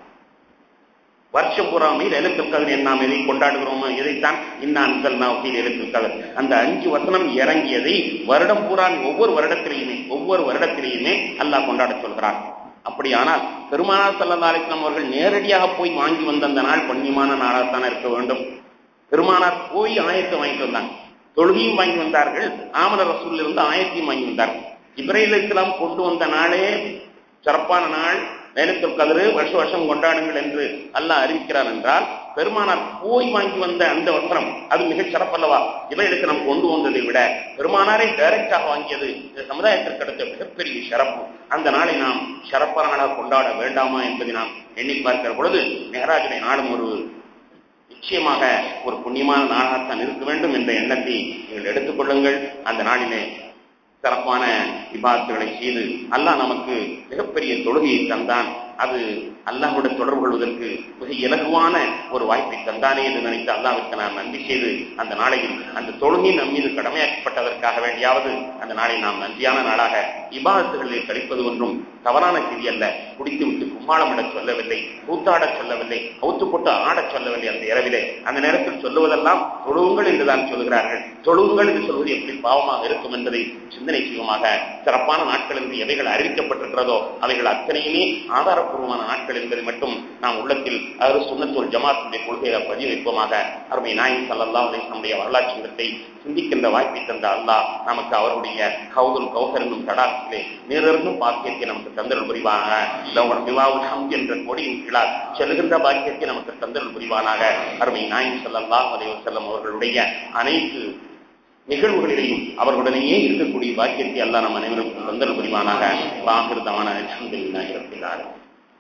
வருஷம் பூராமே லலித்துல் கதிர் நாம் எதை கொண்டாடுகிறோமோ இதைத்தான் இன்னான் நௌகி லலித்துல் கதிர் அந்த அஞ்சு வசனம் இறங்கியதை வருடம் பூரா ஒவ்வொரு வருடத்திலேயுமே ஒவ்வொரு வருடத்திலேயுமே அல்லாஹ் கொண்டாட சொல்கிறான் அப்படியானால் பெருமானார் சல்லா அலிஸ்லாம் அவர்கள் நேரடியாக போய் வாங்கி வந்த அந்த நாள் புண்ணியமான நாளாகத்தானே இருக்க வேண்டும் பெருமானார் போய் ஆயத்தை வாங்கிட்டு வந்தாங்க தொழுகையும் வாங்கி வந்தார்கள் ஆமல ரசூல்ல இருந்து ஆயத்தையும் வாங்கி வந்தார்கள் இப்ராஹிம் இஸ்லாம் கொண்டு வந்த நாளே சிறப்பான நாள் லைலத்துல் கதிரு வருஷ வருஷம் கொண்டாடுங்கள் என்று அல்லாஹ் அறிவிக்கிறார் என்றால் பெருமானார் போய் வாங்கி வந்த அந்த வசனம் அது மிகச் சிறப்பல்லவா இவைகளுக்கு நாம் கொண்டு வந்ததை விட பெருமானாரை டைரக்டாக வாங்கியது இந்த சமுதாயத்திற்கு கிடைத்த மிகப்பெரிய சிறப்பு அந்த நாளை நாம் சிறப்பான நாளாக கொண்டாட வேண்டாமா என்பதை நாம் எண்ணி பார்க்கிற பொழுது மெஹராஜுடைய நாளும் ஒரு நிச்சயமாக ஒரு புண்ணியமான நாளாகத்தான் இருக்க வேண்டும் என்ற எண்ணத்தை நீங்கள் எடுத்துக்கொள்ளுங்கள் அந்த நாளிலே சிறப்பான விவாதத்துகளை செய்து அல்லாஹ் நமக்கு மிகப்பெரிய தொழுகையை தந்தான் அது அல்லாஹோட தொடர்பு கொள்வதற்கு மிக இலகுவான ஒரு வாய்ப்பை தந்தானே என்று நினைத்து அல்லாவிற்கு நாம் நன்றி செய்து அந்த நாளையில் அந்த தொழுகை நம் மீது கடமையாக்கப்பட்டதற்காக வேண்டியாவது அந்த நாளை நாம் நன்றியான நாளாக இபாதத்துகளில் கழிப்பது ஒன்றும் தவறான செய்தி அல்ல குடித்துவிட்டு கும்மாளமிடச் சொல்லவில்லை கூத்தாடச் சொல்லவில்லை கவுத்து போட்டு ஆடச் சொல்லவில்லை அந்த இரவிலே அந்த நேரத்தில் சொல்லுவதெல்லாம் தொழுவுங்கள் என்றுதான் சொல்கிறார்கள் தொழுவுங்கள் என்று சொல்வது எப்படி பாவமாக இருக்கும் என்பதை சிந்தனை செய்வோமாக சிறப்பான நாட்கள் என்று எவைகள் அறிவிக்கப்பட்டிருக்கிறதோ அவைகள் அத்தனையுமே ஆதாரப்பூர்வமான நாட்கள் என்பதை மட்டும் நாம் உள்ளத்தில் அதாவது சுண்ணத்தூர் ஜமாத்துடைய கொள்கையை பதிவு வைப்போமாக அருமை நாயின் சல்லல்லா நம்முடைய வரலாற்று இடத்தை சிந்திக்கின்ற வாய்ப்பை தந்த அல்லாஹ் நமக்கு அவருடைய கௌதல் கௌசர் என்னும் தடாகத்திலே நேரிருந்தும் பாக்கியத்தை நமக்கு தந்தல் புரிவாக லவன் விவாவுல் ஹம்த் என்ற கொடியின் கீழால் செல்கின்ற பாக்கியத்தை நமக்கு தந்தல் புரிவானாக அருமை நாயின் சல்லல்லா அலைவசல்லம் அவர்களுடைய அனைத்து நிகழ்வுகளிலேயும் அவர்களுடனேயே இருக்கக்கூடிய பாக்கியத்தை அல்லாஹ் நம் அனைவருக்கும் தந்தல் புரிவானாக வாகிருதமான அல்ஹம்துலில்லாஹி ரப்பில் ஆலமீன்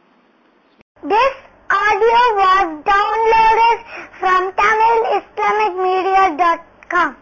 This audio was downloaded from TamilIslamicMedia.com.